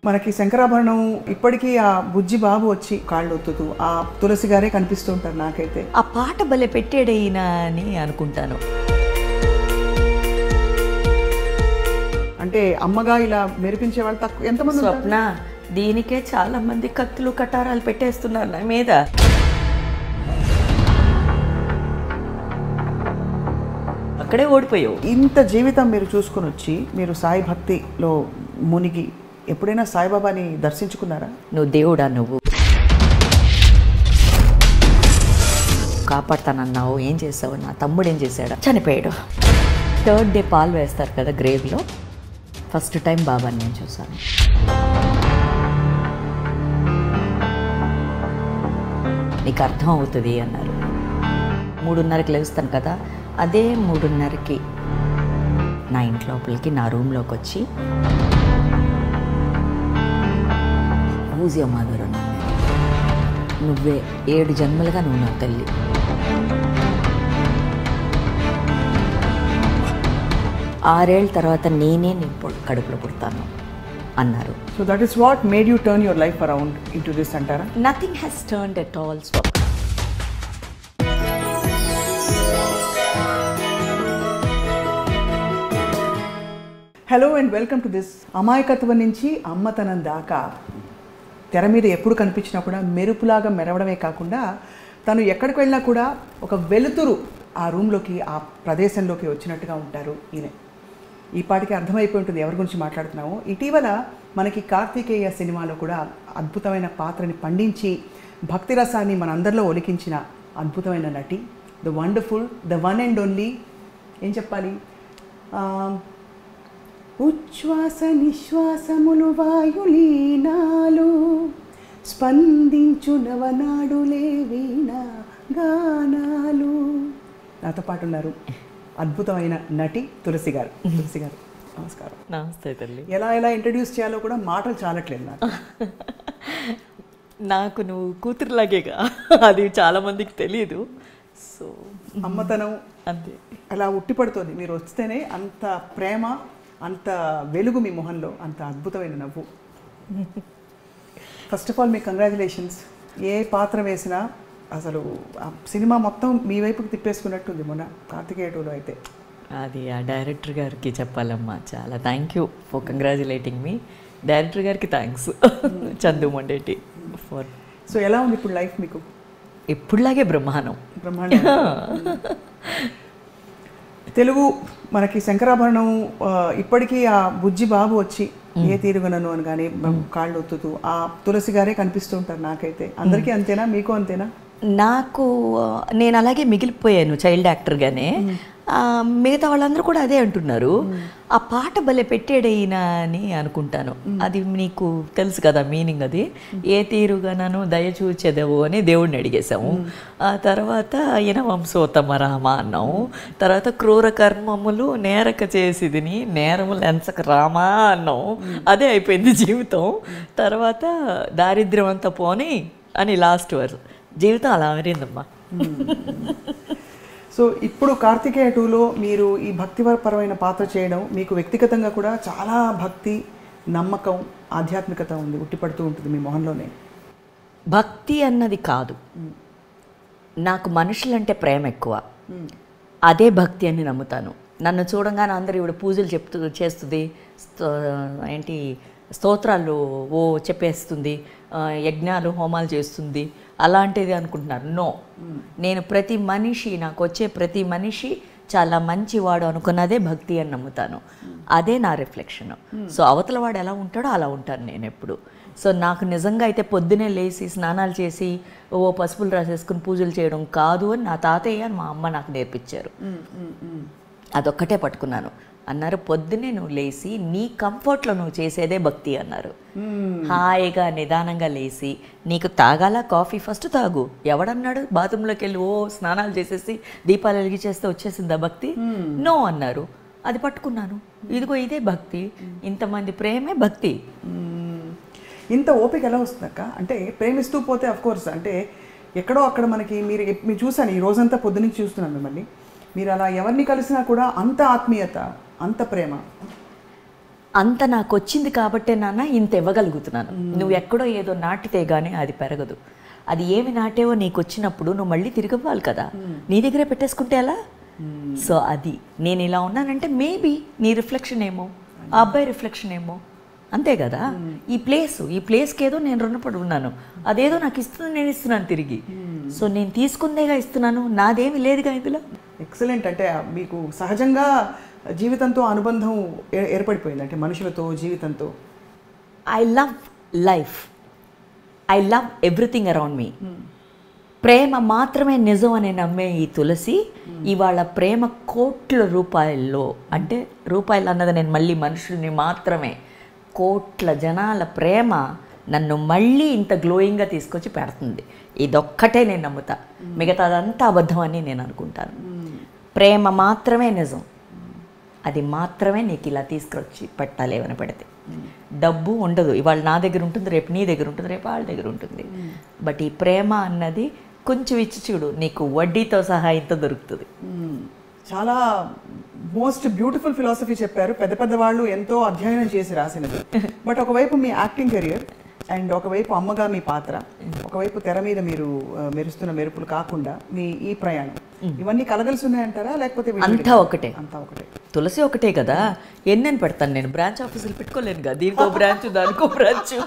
మనకి శంకరాభరణం ఇప్పటికీ ఆ బుజ్జి బాబు వచ్చి కాళ్ళు ఒత్తుతూ ఆ తులసి గారే కనిపిస్తూ ఉంటారు నాకైతే ఆ పాట భలే పెట్టాడైనా అని అనుకుంటాను అంటే అమ్మగా ఇలా మెరిపించే వాళ్ళు తక్కువ ఎంతమంది ఉంటారు? స్వప్న దీనికే చాలా మంది కత్తులు కటారాలు పెట్టేస్తున్నారు నా మీద అక్కడే ఓడిపోయావు ఇంత జీవితం మీరు చూసుకుని వచ్చి మీరు సాయి భక్తిలో మునిగి ఎప్పుడైనా సాయిబాబాని దర్శించుకున్నారా నువ్వు దేవుడా నువ్వు కాపాడతానన్నావు ఏం చేసావు నా తమ్ముడు ఏం చేశాడు చనిపోయాడు థర్డ్ డే పాలు వేస్తారు కదా గ్రేవ్లో ఫస్ట్ టైం బాబాని నేను చూసాను నీకు అర్థం అవుతుంది అన్నారు మూడున్నరకి లేస్తాను కదా అదే మూడున్నరకి నా ఇంటి లోపలికి నా రూమ్లోకి వచ్చి పూజ మాధురం నువ్వే ఏడు జన్మలుగా నువ్వు నా తల్లి ఆరేళ్ళ తర్వాత నేనే నీ పొ- కడుపులో పుడతాను అన్నారు so that is what made you turn your life around into this అంటారా nothing has turned at all స్వప్ hello and welcome to this అమాయకత్వం నుంచి అమ్మతనం దాకా తెర మీద ఎప్పుడు కనిపించినా కూడా మెరుపులాగా మెరవడమే కాకుండా తను ఎక్కడికి వెళ్ళినా కూడా ఒక వెలుతురు ఆ రూమ్లోకి ఆ ప్రదేశంలోకి వచ్చినట్టుగా ఉంటారు ఈయన ఈ పాటికి అర్థమైపోయి ఉంటుంది ఎవరి గురించి మాట్లాడుతున్నామో ఇటీవల మనకి కార్తికేయ సినిమాలో కూడా అద్భుతమైన పాత్రని పండించి భక్తి రసాన్ని మనందరిలో ఒలికించిన అద్భుతమైన నటి the wonderful the one and only ఏం చెప్పాలి ఆ, ఉచ్ఛ్వాస నిశ్వాసములు వాయులీనాలు స్పందించు నవనాడులే వీణ గానాలు నాతో పాటు ఉన్నారు అద్భుతమైన నటి తులసి గారు తులసి గారు నమస్కారం నమస్తే తల్లి ఎలా ఎలా ఇంట్రడ్యూస్ చేయాలో కూడా మాటలు చాలట్లేదు నాకు నాకు నువ్వు కూతురులాగేగా అది చాలా మందికి తెలియదు సో అమ్మతనం అంతే అలా ఉట్టిపడుతోంది మీరు వస్తేనే అంత ప్రేమ అంత వెలుగు మీ మొహంలో అంత అద్భుతమైన నవ్వు ఫస్ట్ ఆఫ్ ఆల్ మీ కంగ్రాచులేషన్స్ ఏ పాత్ర వేసినా అసలు ఆ సినిమా మొత్తం మీ వైపుకి తిప్పేసుకున్నట్టుంది మొన్న కార్తికేయ టూలో అయితే అది ఆ డైరెక్టర్ గారికి చెప్పాలమ్మా చాలా థ్యాంక్ యూ ఫర్ కంగ్రాచులేటింగ్ మీ డైరెక్టర్ గారికి thanks Chandu Mondeti for so ఎలా ఉంది ఇప్పుడు లైఫ్ మీకు ఎప్పుడులాగే బ్రహ్మాండం బ్రహ్మాండం తెలుగు మనకి శంకరాభరణం ఆ, ఇప్పటికీ ఆ బుజ్జి బాబు వచ్చి ఏ తీరుగునను అని కానీ కాళ్ళు ఒత్తుతూ ఆ తులసి గారే కనిపిస్తూ ఉంటారు నాకైతే అందరికీ అంతేనా మీకు అంతేనా నాకు ఆ, నేను అలాగే మిగిలిపోయాను చైల్డ్ యాక్టర్గానే ఆ, మిగతా వాళ్ళందరూ కూడా అదే అంటున్నారు ఆ పాట భలే పెట్టాడైనా అని అనుకుంటాను అది నీకు తెలుసు కదా మీనింగ్ అది ఏ తీరుగానను దయచూచెదవు అని దేవుడిని అడిగేశాము ఆ తర్వాత ఈయన వంశోత్తమ రామ అన్నాము తర్వాత క్రూర కర్మములు నేరక చేసిదిని నేరములు ఎంచక రామా అన్నాం అదే అయిపోయింది జీవితం తర్వాత దారిద్ర్యం అంతా పోని అని లాస్ట్ వర్ జీవితం అలా మారిందమ్మా సో ఇప్పుడు కార్తికేయ టూలో మీరు ఈ భక్తిపరమైన పాత్ర చేయడం మీకు వ్యక్తిగతంగా కూడా చాలా భక్తి నమ్మకం ఆధ్యాత్మికత ఉంది ఉట్టిపడుతూ ఉంటుంది మీ మొహంలోనే భక్తి అన్నది కాదు నాకు మనుషులంటే ప్రేమ ఎక్కువ అదే భక్తి అని నమ్ముతాను నన్ను చూడంగానే అందరూ ఇవిడ పూజలు చెప్తూ చేస్తుంది స్తో- ఏంటి స్తోత్రాలు ఓ చెప్పేస్తుంది ఆ, యజ్ఞాలు హోమాలు చేస్తుంది అలాంటిది అనుకుంటున్నారు నో నేను ప్రతి మనిషి నాకు వచ్చే ప్రతి మనిషి చాలా మంచివాడు అనుకున్నదే భక్తి అని నమ్ముతాను అదే నా రిఫ్లెక్షన్ సో అవతల వాడు ఎలా ఉంటాడో అలా ఉంటాను నేను ఎప్పుడు సో నాకు నిజంగా అయితే పొద్దునే లేచి స్నానాలు చేసి ఓ పసుపులు రాసేసుకుని పూజలు చేయడం కాదు అని నా తాతయ్య అని మా అమ్మ నాకు నేర్పించారు అదొక్కటే పట్టుకున్నాను అన్నారు పొద్దునే నువ్వు లేచి నీ కంఫర్ట్లో నువ్వు చేసేదే భక్తి అన్నారు హాయిగా నిదానంగా లేచి నీకు తాగాల కాఫీ ఫస్ట్ తాగు ఎవడన్నాడు బాత్రూంలోకి వెళ్ళి ఓ స్నానాలు చేసేసి దీపాలు వెలిగించేస్తే వచ్చేసిందా భక్తి నో అన్నారు అది పట్టుకున్నాను ఇదిగో ఇదే భక్తి ఇంతమంది ప్రేమే భక్తి మ్మ్. ఇంత ఓపిక ఎలా వస్తుందక్క అంటే ప్రేమిస్తూ పోతే అఫ్ కోర్స్ అంటే ఎక్కడో అక్కడ మనకి మీరు ఎప్- మీరు చూసాను ఈ రోజంతా పొద్దునుంచి చూస్తున్నాను మిమ్మల్ని మీరు అలా ఎవరిని కలిసినా కూడా అంత ఆత్మీయత అంత ప్రేమ అంత నాకు వచ్చింది కాబట్టే నాన్న ఇంత ఇవ్వగలుగుతున్నాను నువ్వు ఎక్కడో ఏదో నాటితే గానీ అది పెరగదు అది ఏమి నాటేవో నీకు వచ్చినప్పుడు నువ్వు మళ్ళీ తిరిగి ఇవ్వాలి కదా నీ దగ్గరే పెట్టేసుకుంటే ఎలా సో అది నేను ఇలా ఉన్నానంటే మేబీ నీ రిఫ్లెక్షన్ ఏమో ఆ అబ్బాయి రిఫ్లెక్షన్ ఏమో అంతే కదా ఈ ప్లేస్ ఈ ప్లేస్కి ఏదో నేను రుణపడి ఉన్నాను అదేదో నాకు ఇస్తుంది నేను ఇస్తున్నాను తిరిగి సో నేను తీసుకుందేగా ఇస్తున్నాను నాదేమి లేదుగా ఇందులో ఎక్సలెంట్ అంటే మీకు సహజంగా జీవితంతో అనుబంధం ఏ- ఏర్పడిపోయింది అంటే మనుషులతో జీవితంతో I love life I love everything around me ప్రేమ మాత్రమే నిజం అని నమ్మే ఈ తులసి ఇవాళ ప్రేమ కోట్ల రూపాయల్లో అంటే రూపాయలు అన్నది నేను మళ్ళీ మనుషుల్ని మాత్రమే కోట్ల జనాల ప్రేమ నన్ను మళ్ళీ ఇంత గ్లోయింగ్గా తీసుకొచ్చి పెడుతుంది ఇదొక్కటే నేను నమ్ముతా మిగతాదంతా అబద్ధం అని నేను అనుకుంటాను ప్రేమ మాత్రమే నిజం అది మాత్రమే నీకు ఇలా తీసుకొచ్చి పెట్టాలి ఏమైనా పెడితే డబ్బు ఉండదు ఇవాళ నా దగ్గర ఉంటుంది రేపు నీ దగ్గర ఉంటుంది రేపు వాళ్ళ దగ్గర ఉంటుంది బట్ ఈ ప్రేమ అన్నది కొంచెం ఇచ్చి చూడు నీకు వడ్డీతో సహా ఇంత దొరుకుతుంది మ్మ్. చాలా మోస్ట్ బ్యూటిఫుల్ ఫిలాసఫీ చెప్పారు పెద్ద పెద్ద వాళ్ళు ఎంతో అధ్యయనం చేసి రాసినది బట్ ఒకవైపు మీ యాక్టింగ్ కెరియర్ అండ్ ఒకవైపు అమ్మగా మీ పాత్ర ఒకవైపు తెర మీద మీరు ఆ, మెరుస్తున్న మెరుపులు కాకుండా మీ ఈ ప్రయాణం ఇవన్నీ కలగలిసి ఉన్నాయంటారా లేకపోతే విడివిడిగా? అంతా ఒకటే అంతా ఒకటే తులసి ఒకటే కదా ఎన్నెన్ని పెడతాను నేను బ్రాంచ్ ఆఫీసులు పెట్టుకోలేను కదా దీనికో బ్రాంచ్ దానికో బ్రాంచ్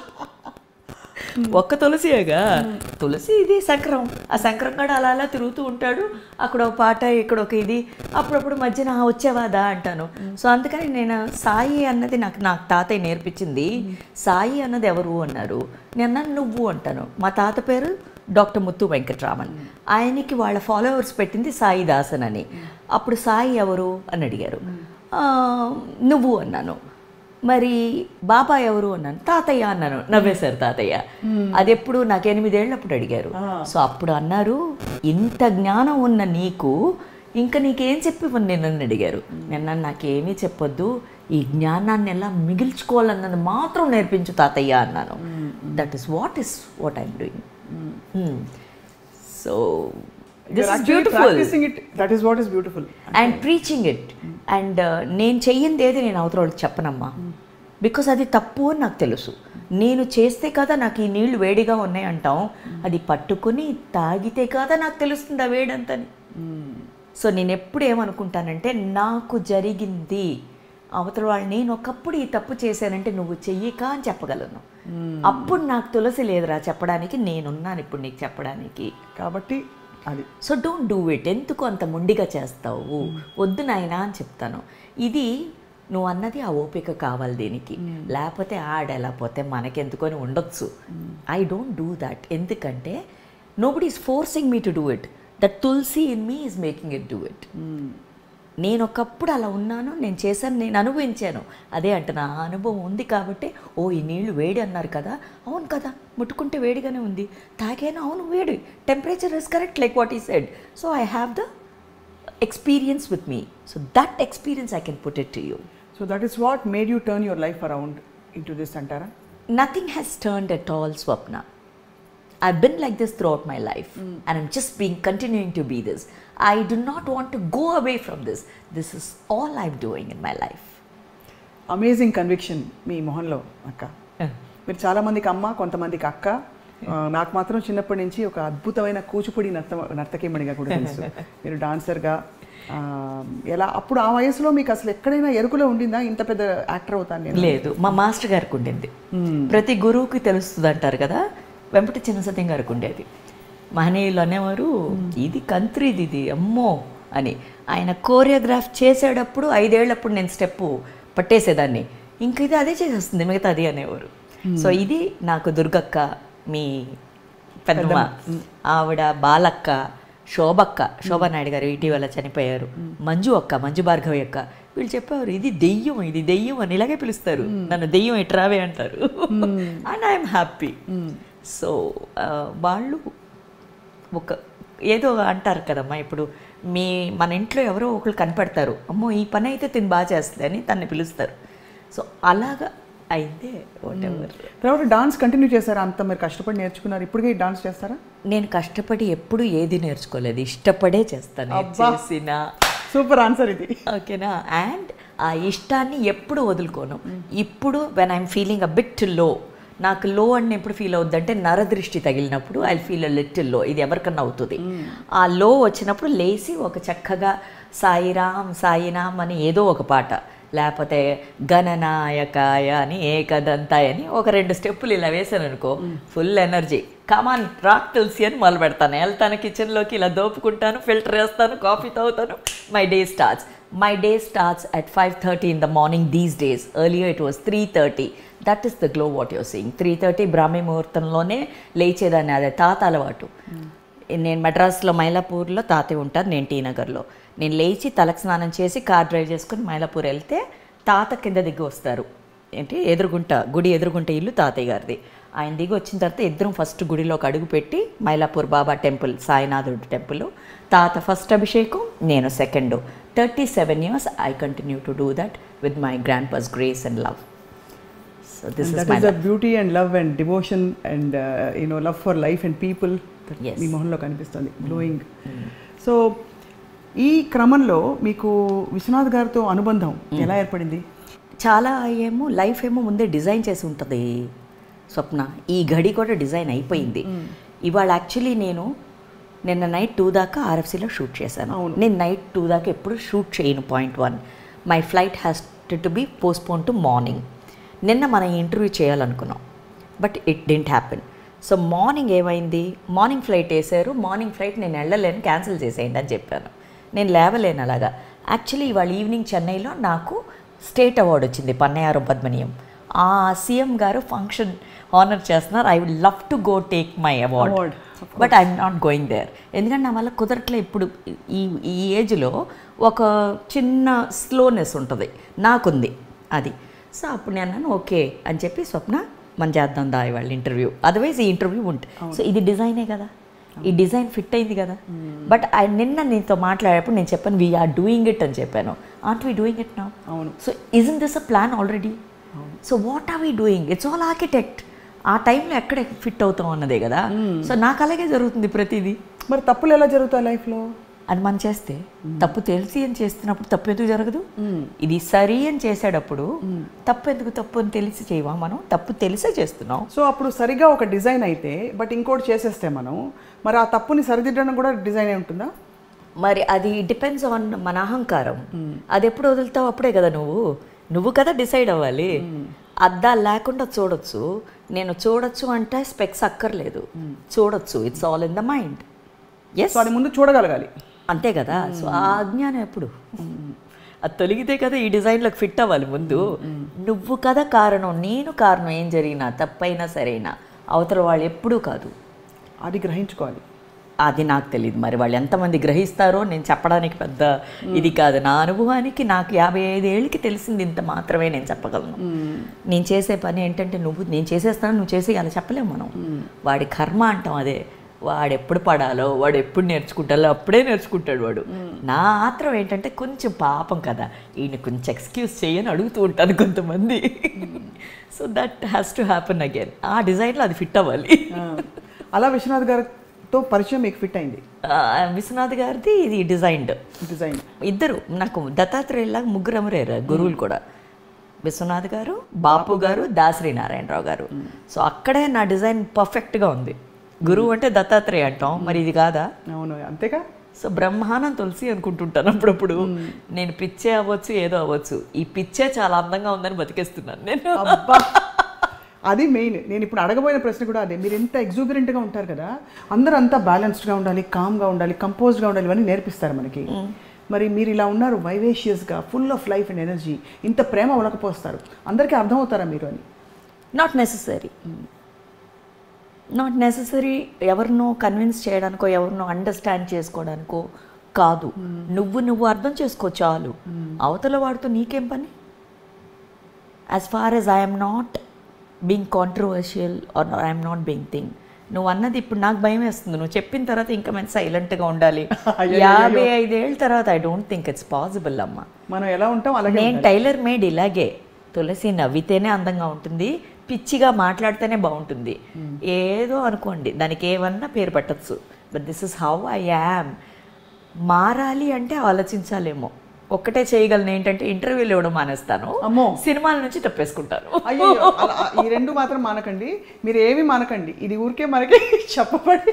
ఒక్క తులసియేగా తులసి ఇది శంకరం ఆ శంకరం కూడా అలా అలా తిరుగుతూ ఉంటాడు అక్కడ ఒక పాట ఇక్కడ ఒక ఇది అప్పుడప్పుడు మధ్యన "ఆ, వచ్చేవాదా అంటాను సో అందుకని నేను సాయి అన్నది నాకు నాకు తాతయ్య నేర్పించింది సాయి అన్నది ఎవరు అన్నారు నేను అన్నాను నువ్వు అంటాను మా తాత పేరు డాక్టర్ ముత్తు వెంకట్రామన్ ఆయనకి వాళ్ళ ఫాలోవర్స్ పెట్టింది సాయి దాసన్ అని అప్పుడు సాయి ఎవరు అని అడిగారు "ఆ, నువ్వు అన్నాను మరి బాబా ఎవరు అన్నాను తాతయ్య అన్నాను నవ్వేశారు తాతయ్య అది ఎప్పుడు నాకు ఎనిమిదేళ్ళప్పుడు అడిగారు సో అప్పుడు అన్నారు ఇంత జ్ఞానం ఉన్న నీకు ఇంకా నీకేం చెప్పి నేను నన్ను అడిగారు నేను అన్నాను, నాకేమీ చెప్పొద్దు ఈ జ్ఞానాన్ని ఎలా మిగిల్చుకోవాలన్నది మాత్రం నేర్పించు తాతయ్య అన్నాను that is what is what I'm doing so this is beautiful practising it that is what is beautiful and preaching it and నేను చెయ్యింది ఏది నేను అవతల వాళ్ళకి చెప్పనమ్మా బికాస్ అది తప్పు అని నాకు తెలుసు నేను చేస్తే కదా నాకు ఈ నీళ్లు వేడిగా ఉన్నాయి అంటాం అది పట్టుకుని తాగితే కదా నాకు తెలుస్తుంది ఆ వేడంతని సో నేను ఎప్పుడు ఏమనుకుంటానంటే నాకు జరిగింది అవతల వాళ్ళు నేను ఒకప్పుడు ఈ తప్పు చేశానంటే నువ్వు చెయ్యక అని చెప్పగలను అప్పుడు నాకు తులసి లేదురా చెప్పడానికి నేనున్నాను ఇప్పుడు నీకు చెప్పడానికి కాబట్టి అది సో డోంట్ డూ ఇట్ ఎందుకు అంత ముండిగా చేస్తావు వద్దు నాయనా అని చెప్తాను ఇది నువ్వు అన్నది ఆ ఓపిక కావాలి దీనికి లేకపోతే ఆడేలా పోతే మనకెందుకొని ఉండొచ్చు ఐ డోంట్ డూ దట్ ఎందుకంటే nobody is forcing me to do it that Tulasi in me is making it do it నేను ఒకప్పుడు అలా ఉన్నాను నేను చేశాను నేను అనుభవించాను అదే అంటే నా అనుభవం ఉంది కాబట్టి ఓ ఈ నీళ్లు వేడి అన్నారు కదా అవును కదా ముట్టుకుంటే వేడిగానే ఉంది తాగాను అవును వేడి temperature is correct like what ఈ said so I have the experience with me so that experience I can put it to you so that is what made you turn your life around into this అంటారా nothing has turned at all swapna i've been like this throughout my life and i'm just being continuing to be this i do not want to go away from this this is all i'm doing in my life amazing conviction మీ మొహంలో అక్క మీరు చాలా మందికి అమ్మ కొంతమందికి అక్క ఆ, నాకు మాత్రం చిన్నప్పటి నుంచి ఒక అద్భుతమైన కూచిపూడి నర్త నర్తకిమణిగా కూడా తెలుసు మీరు డాన్సర్గా ఆ, ఎలా అప్పుడు ఆ వయసులో మీకు అసలు ఎక్కడైనా ఎరుకులో ఉండిందా ఇంత పెద్ద యాక్టర్ అవుతాను నేను లేదు మా మాస్టర్ గారికి ఉండింది ప్రతి గురువుకి తెలుస్తుంది అంటారు కదా వెంపటి చిన్న సత్యం గారికి ఉండేది మహనీయులు అనేవారు ఇది కంత్రిది ఇది అమ్మో అని ఆయన కోరియోగ్రాఫ్ చేసేటప్పుడు ఐదేళ్లప్పుడు నేను స్టెప్ పట్టేసేదాన్ని ఇంక ఇది అదే చేసేస్తుంది మిగతా అది అనేవారు సో ఇది నాకు దుర్గక్క మీ పెద్దమ్మ ఆవిడ బాలక్క శోభక్క శోభానాయుడు గారు ఇటీవల చనిపోయారు మంజు అక్క మంజు భార్గవి అక్క వీళ్ళు చెప్పేవారు ఇది దెయ్యం ఇది దెయ్యం అని ఇలాగే పిలుస్తారు నన్ను దెయ్యం ఎట్రావే అంటారు అండ్ ఐఎమ్ హ్యాపీ సో వాళ్ళు ఒక ఏదో అంటారు కదమ్మా ఇప్పుడు మీ మన ఇంట్లో ఎవరో ఒకరు కనిపెడతారు అమ్మో ఈ పని అయితే తిని బాగా చేస్తుంది అని తన్ని పిలుస్తారు సో అలాగా అయితే వాట్ ఎవర్ తర్వాత డాన్స్ కంటిన్యూ చేశారా అంత మీరు కష్టపడి నేర్చుకున్నారు ఇప్పటికే డాన్స్ చేస్తారా నేను కష్టపడి ఎప్పుడు ఏది నేర్చుకోలేదు ఇష్టపడే చేస్తాను ఏది చేసినా సూపర్ ఆన్సర్ ఇది ఓకేనా అండ్ ఆ ఇష్టాన్ని ఎప్పుడు వదులుకోను ఇప్పుడు when I'm feeling a bit low నాకు లో అని ఎప్పుడు ఫీల్ అవుద్దంటే నరదృష్టి తగిలినప్పుడు ఐ ఫీల్ అ లిటిల్ లో ఇది ఎవరికన్నా అవుతుంది ఆ లో వచ్చినప్పుడు లేచి ఒక చక్కగా సాయిరామ్ సాయిరామ్ అని ఏదో ఒక పాట లేకపోతే గణనాయకాయ అని ఏకదంతాయ అని ఒక రెండు స్టెప్పులు ఇలా వేసాను అనుకో full energy come on rock Tulasi అని మొదలు పెడతాను వెళ్తాను కిచెన్లోకి ఇలా దోపుకుంటాను ఫిల్టర్ వేస్తాను కాఫీ తాగుతాను my day starts my day starts at five thirty in the morning these days earlier it was three thirty that is the glow what your seeing three thirty బ్రాహ్మీ ముహూర్తంలోనే లేచేదాన్ని అదే తాత అలవాటు నేను మెడ్రాస్లో మైలాపూర్లో తాతయ్య ఉంటారు నేను టీ నగర్లో నేను లేచి తలకు స్నానం చేసి కార్ డ్రైవ్ చేసుకుని మైలాపూర్ వెళ్తే తాత కింద దిగి వస్తారు ఏంటి ఎదురుగుంట గుడి ఎదురుగుంట ఇల్లు తాతయ్య గారిది ఆయన దిగి వచ్చిన తర్వాత ఇద్దరం ఫస్ట్ గుడిలోకి అడుగు పెట్టి మైలాపూర్ బాబా టెంపుల్ సాయినాథుడు టెంపుల్ తాత ఫస్ట్ అభిషేకం నేను second thirty seven years I continue to do that with my grandpa's grace and love so this is that my is the beauty and love and devotion and you know love for life and people Yes. మీ మొహంలో కనిపిస్తుంది glowing so ఈ క్రమంలో మీకు విశ్వనాథ్ గారితో అనుబంధం ఎలా ఏర్పడింది చాలా ఏమో లైఫ్ ఏమో ముందే డిజైన్ చేసి ఉంటుంది స్వప్న ఈ గడి కూడా డిజైన్ అయిపోయింది ఇవాళ యాక్చువల్లీ నేను నిన్న నైట్ టూ దాకా ఆర్ఎఫ్సీలో షూట్ చేశాను అవును. నేను నైట్ టూ దాకా ఎప్పుడు షూట్ చేయను point one my flight has to be postpone to morning నిన్న మనం ఇంటర్వ్యూ చేయాలనుకున్నాం but it didn't happen so morning ఏమైంది మార్నింగ్ ఫ్లైట్ వేసారు మార్నింగ్ ఫ్లైట్ నేను వెళ్ళలేను క్యాన్సిల్ చేసేయండి అని చెప్పాను నేను లేవలేను అలాగా యాక్చువల్లీ ఇవాళ ఈవినింగ్ చెన్నైలో నాకు స్టేట్ అవార్డు వచ్చింది పన్నయారం పద్మనీయం ఆ సీఎం గారు ఫంక్షన్ ఆనర్ చేస్తున్నారు I would love to go take my Award, award but I'm not going there ఎందుకంటే నా వల్ల కుదరట్లే ఇప్పుడు ఈ ఈ ఏజ్లో ఒక చిన్న స్లోనెస్ ఉంటుంది నాకుంది అది సో అప్పుడు నేను అన్నాను ఓకే అని చెప్పి స్వప్న మనం చేద్దాం దా ఇవాళ ఇంటర్వ్యూ అదర్వైజ్ ఈ ఇంటర్వ్యూ ఉంటుంది సో ఇది డిజైనే కదా ఈ డిజైన్ ఫిట్ అయింది కదా బట్ ఐ నిన్న నీతో మాట్లాడేటప్పుడు నేను చెప్పాను వీఆర్ డూయింగ్ ఇట్ అని చెప్పాను ఆంట్ వీ డూయింగ్ ఇట్ నా అవును so isn't this a plan already so what are we doing it's all architect ఆ టైంలో ఎక్కడ ఫిట్ అవుతాం అన్నదే కదా సో నాకు అలాగే జరుగుతుంది ప్రతిదీ మరి తప్పులు ఎలా జరుగుతాయి లైఫ్లో అది మనం చేస్తే తప్పు తెలిసి అని చేస్తున్నప్పుడు తప్పు ఎందుకు జరగదు ఇది సరి అని చేసేటప్పుడు తప్పు ఎందుకు తప్పు అని తెలిసి చేయవా మనం తప్పు తెలిసే చేస్తున్నాం సో అప్పుడు సరిగా ఒక డిజైన్ అయితే బట్ ఇంకోటి చేసేస్తే మనం మరి ఆ తప్పుని సరిదిద్దడం కూడా డిజైన్ అయి ఉంటుందా మరి అది డిపెండ్స్ ఆన్ మన అహంకారం అది ఎప్పుడు వదులుతావు అప్పుడే కదా నువ్వు నువ్వు కదా డిసైడ్ అవ్వాలి అద్దాలు లేకుండా చూడొచ్చు నేను చూడొచ్చు అంటే స్పెక్స్ అక్కర్లేదు చూడొచ్చు it's all in the mind yes so అది ముందు చూడగలగాలి అంతే కదా సో ఆ అజ్ఞానం ఎప్పుడు అది తొలగితే కదా ఈ డిజైన్లోకి ఫిట్ అవ్వాలి ముందు నువ్వు కదా కారణం నేను కారణం ఏం జరిగినా తప్పైనా సరైనా అవతల వాళ్ళు ఎప్పుడూ కాదు అది గ్రహించుకోవాలి అది నాకు తెలియదు మరి వాళ్ళు ఎంతమంది గ్రహిస్తారో నేను చెప్పడానికి పెద్ద ఇది కాదు నా అనుభవానికి నాకు యాభై ఐదేళ్ళకి తెలిసింది ఇంత మాత్రమే నేను చెప్పగలను నేను చేసే పని ఏంటంటే నువ్వు నేను చేసేస్తాను నువ్వు చేసి అలా చెప్పలేము మనం వాడి కర్మ అంటాం అదే వాడు ఎప్పుడు పడాలో వాడు ఎప్పుడు నేర్చుకుంటాలో అప్పుడే నేర్చుకుంటాడు వాడు నా ఆత్రం ఏంటంటే కొంచెం పాపం కదా ఈయన కొంచెం ఎక్స్క్యూజ్ చేయని అడుగుతూ ఉంటాను కొంతమంది so that has to happen again ఆ డిజైన్లో అది ఫిట్ అవ్వాలి ఆ, అలా విశ్వనాథ్ గారితో పరిచయం మీకు ఫిట్ అయింది ఆ, విశ్వనాథ్ గారిది ఇది డిజైన్డ్ డిజైన్ ఇద్దరు నాకు దత్తాత్రేయులాగా ముగ్గురు అమరేరు గురువులు కూడా విశ్వనాథ్ గారు బాపు గారు దాసరి నారాయణరావు గారు సో అక్కడే నా డిజైన్ పర్ఫెక్ట్గా ఉంది గురువు అంటే దత్తాత్రేయ అంటాం మరి ఇది కాదా అవును అంతేగా సో బ్రహ్మానం తులసి అనుకుంటుంటాను అప్పుడప్పుడు నేను పిచ్చే అవ్వచ్చు ఏదో అవ్వచ్చు ఈ పిచ్చే చాలా అందంగా ఉందని బతికేస్తున్నాను నేను అబ్బా అది మెయిన్ నేను ఇప్పుడు అడగబోయిన ప్రశ్న కూడా అదే మీరు ఎంత ఎగ్జూబరెంట్గా ఉంటారు కదా అందరూ అంతా బ్యాలెన్స్డ్గా ఉండాలి కామ్గా ఉండాలి కంపోజ్డ్గా ఉండాలి ఇవన్నీ నేర్పిస్తారు మనకి మరి మీరు ఇలా ఉన్నారు వైవేషియస్గా full of life and energy ఇంత ప్రేమ ఉలకపోస్తారు అందరికీ అర్థమవుతారా మీరు అని నాట్ నెససరీ నాట్ నెససరీ ఎవరినో కన్విన్స్ చేయడానికో ఎవరినో అండర్స్టాండ్ చేసుకోవడానికో కాదు నువ్వు నువ్వు అర్థం చేసుకో చాలు అవతల వాడితో నీకేం పని as far as I'm not being controversial or I'm not being thing నువ్వు అన్నది ఇప్పుడు నాకు భయం వేస్తుంది నువ్వు చెప్పిన తర్వాత ఇంకా మేము సైలెంట్గా ఉండాలి యాభై ఐదేళ్ళ తర్వాత I don't think it's possible అమ్మా మనం ఎలా ఉంటాం అలాగే నేను టైలర్ మేడ్ ఇలాగే తులసి నవ్వితేనే అందంగా ఉంటుంది పిచ్చిగా మాట్లాడితేనే బాగుంటుంది ఏదో అనుకోండి దానికి ఏమన్నా పేరు పెట్టచ్చు but this is how I am మారాలి అంటే ఆలోచించాలేమో ఒక్కటే చేయగలను ఏంటంటే ఇంటర్వ్యూలు ఇవ్వడం మానేస్తాను అమ్మో. సినిమాల నుంచి తప్పించుకుంటాను అయ్యో అలా ఈ రెండు మాత్రం మానకండి మీరు ఏమి మానకండి ఇది ఊరికే మనకి చెప్పబడి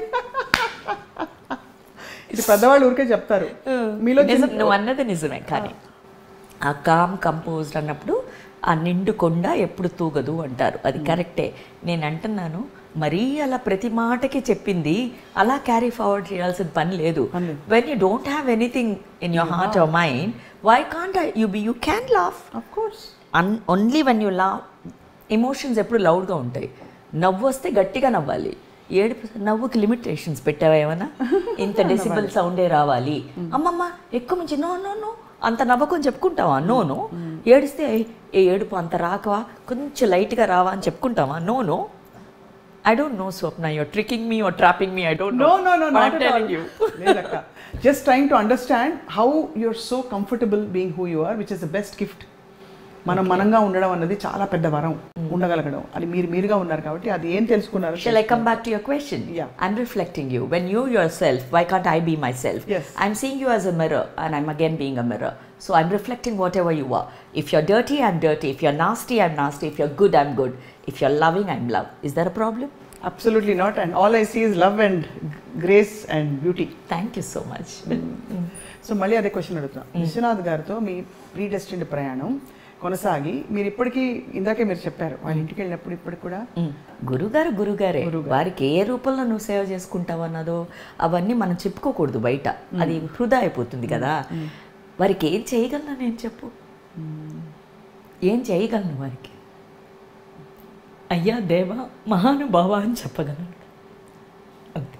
ఇది పెద్దవాళ్ళు ఊరికే చెప్తారు మీలో చిన్న- నిజం, నువ్వు అన్నది నిజమే కానీ ఆ కామ్ కంపోజ్డ్ అన్నప్పుడు ఆ నిండు కొండ ఎప్పుడు తూగదు అంటారు అది కరెక్టే నేను అంటున్నాను మరీ అలా ప్రతి మాటకి చెప్పింది అలా క్యారీ ఫార్వర్డ్ చేయాల్సిన పని లేదు పని లేదు. When you don't have anything in your heart or mind why can't you be you can laugh of course an only one you లా ఎమోషన్స్ ఎప్పుడు లౌడ్గా ఉంటాయి నవ్వు వస్తే గట్టిగా నవ్వాలి ఏడుపు నవ్వుకి లిమిటేషన్స్ పెట్టావా ఏమన్నా ఇంత డెసిబుల్ సౌండే రావాలి అమ్మమ్మ ఎక్కువ మించి నో నో నో అంత నవ్వకం చెప్పుకుంటావా నో నో ఏడిస్తే ఏ ఏడుపు అంత రాకవా కొంచెం లైట్గా రావా అని చెప్పుకుంటావా no no I don't know Swapna you're tricking me you're trapping me I don't know no no not telling you లేదక్క just trying to understand how you're so comfortable being who you are which is the best gift మనం మనంగా ఉండడం అన్నది చాలా పెద్ద వరం ఉండగలగడం అది మీరు మీరుగా ఉన్నారు కాబట్టి అది ఏం తెలుసుకున్నారు Shall I come back to your question? Yeah. I'm reflecting you. When you yourself, why can't I be myself? Yes. I'm seeing you as a mirror and I'm again being a mirror. So I'm reflecting whatever you are. If you're dirty, I'm dirty. If you're nasty, I'm nasty. If you're good, I'm good. If you're loving, I'm love. Is that a problem? Absolutely not and all I see is love and grace and beauty Thank you so much. So మళ్ళీ అదే question అడుగుతాం విశ్వనాథ్ గారితో మీ pre destined ప్రయాణం కొనసాగి మీరు ఇప్పటికీ ఇందాకే మీరు చెప్పారు వాళ్ళ ఇంటికి వెళ్ళినప్పుడు ఇప్పటికి కూడా Mm. గురుగారు గురుగారే గురుగారు. వారికి ఏ రూపంలో నువ్వు సేవ చేసుకుంటావు అన్నదో అవన్నీ మనం చెప్పుకోకూడదు బయట అది వృధా అయిపోతుంది కదా వారికి ఏం చేయగలను నేను చెప్పు ఏం చేయగలను వారికి అయ్యా దేవా మహానుభావ అని చెప్పగలను అంతే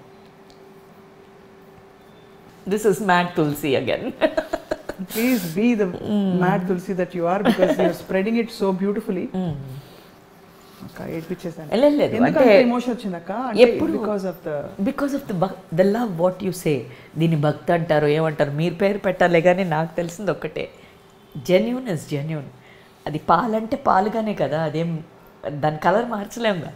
this is mad Tulasi again please be the mad Tulasi that you are because you're spreading it so beautifully అక్క ఏడ్పించేసాను లేదు, లేదు. ఎందుకంటే అంటే ఎమోషన్ వచ్చిందక్క అంటే ఎప్పుడు- because of the because of the the love what you say దీన్ని భక్తి అంటారు ఏమంటారు మీరు పేరు పెట్టాలే కానీ నాకు తెలిసింది ఒక్కటే జెన్యున్ ఇస్ జెన్యున్ అది పాలంటే పాలుగానే కదా అదేం దాని కలర్ మార్చలేముగా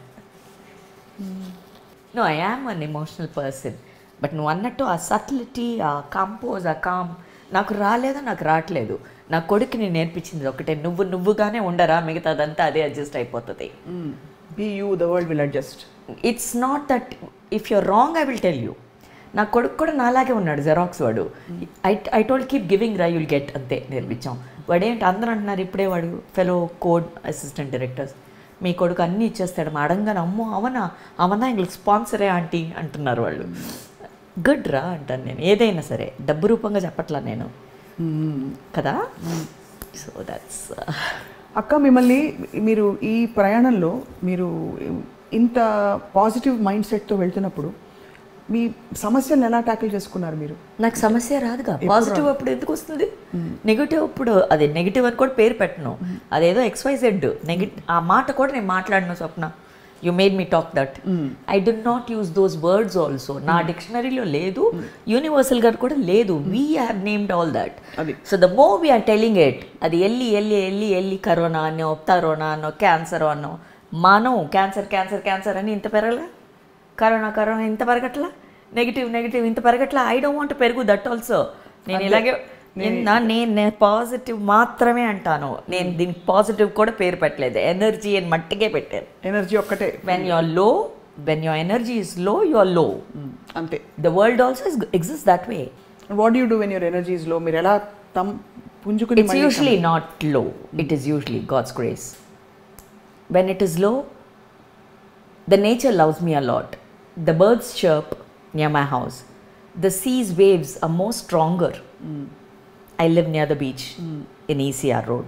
no I am an emotional person but నువ్వు అన్నట్టు ఆ సటిలిటీ ఆ కంపోజ్ ఆ కామ్ నాకు రాలేదు నాకు రావట్లేదు నా కొడుకు నేను నేర్పించింది ఒకటే నువ్వు నువ్వుగానే ఉండరా మిగతాదంతా అదే అడ్జస్ట్ అయిపోతుంది be you the world will adjust it's not that if you're wrong I will tell you నా కొడుకు కూడా నాలాగే ఉన్నాడు జెరాక్స్ వాడు I I told keep giving రా యుల్ గెట్ అంతే నేర్పించాం వాడేంటి అందరూ అంటున్నారు ఇప్పుడే వాడు ఫెలో కోడ్ అసిస్టెంట్ డైరెక్టర్స్ మీ కొడుకు అన్నీ ఇచ్చేస్తాడు మా అడంగానే అమ్మో అవనా అవనా ఇంగ్లీష్ స్పాన్సరే ఆంటీ అంటున్నారు వాళ్ళు గుడ్ రా అంటాను నేను ఏదైనా సరే డబ్బు రూపంగా చెప్పట్లా నేను కదా సో దట్స్ అక్క మిమ్మల్ని మీరు ఈ ప్రయాణంలో మీరు ఇంత పాజిటివ్ మైండ్ సెట్తో వెళ్తున్నప్పుడు మీ సమస్యలను ఎలా ట్యాకిల్ చేసుకున్నారు మీరు నాకు సమస్య రాదుగా పాజిటివ్ అప్పుడు ఎందుకు వస్తుంది నెగిటివ్ అప్పుడు అదే నెగిటివ్ అని కూడా పేరు పెట్టను అదేదో ఎక్స్వైజెడ్ నెగిటివ్ ఆ మాట కూడా నేను మాట్లాడిన Swapna you made me talk that I did not use those words also నా డిక్షనరీలో లేదు యూనివర్సల్ గా కూడా లేదు we have named all that అది. So the more we're telling it అది ఎల్లి ఎల్లి ఎల్లి ఎల్లి కరోనా అనో కరోనా అనో క్యాన్సర్ అనో మనం క్యాన్సర్ క్యాన్సర్ క్యాన్సర్ అని ఇంత పెరగలే కరోనా కరోనా ఇంత పెరగట్లా నెగిటివ్ నెగిటివ్ ఇంత పెరగట్లా ఐ డోంట్ వాంట్ పెరుగు దట్ ఆల్సో నేను ఇలాగే నిన్న నేను పాజిటివ్ మాత్రమే అంటాను నేను దీనికి పాజిటివ్ కూడా పేరు పెట్టలేదు ఎనర్జీ అని మట్టికే పెట్టాను ఎనర్జీ ఒక్కటే when you are low when your energy is low you are low hmm. అంతే the world also exist that way what you do when your energy is low మీరు ఎలా తమ్ పుంజుకుని It's మళ్ళీ usually not low. It is usually God's grace. When it is low, the nature loves me a lot. The birds chirp near my house. The sea's waves are more stronger. I live near the beach in ECR Road.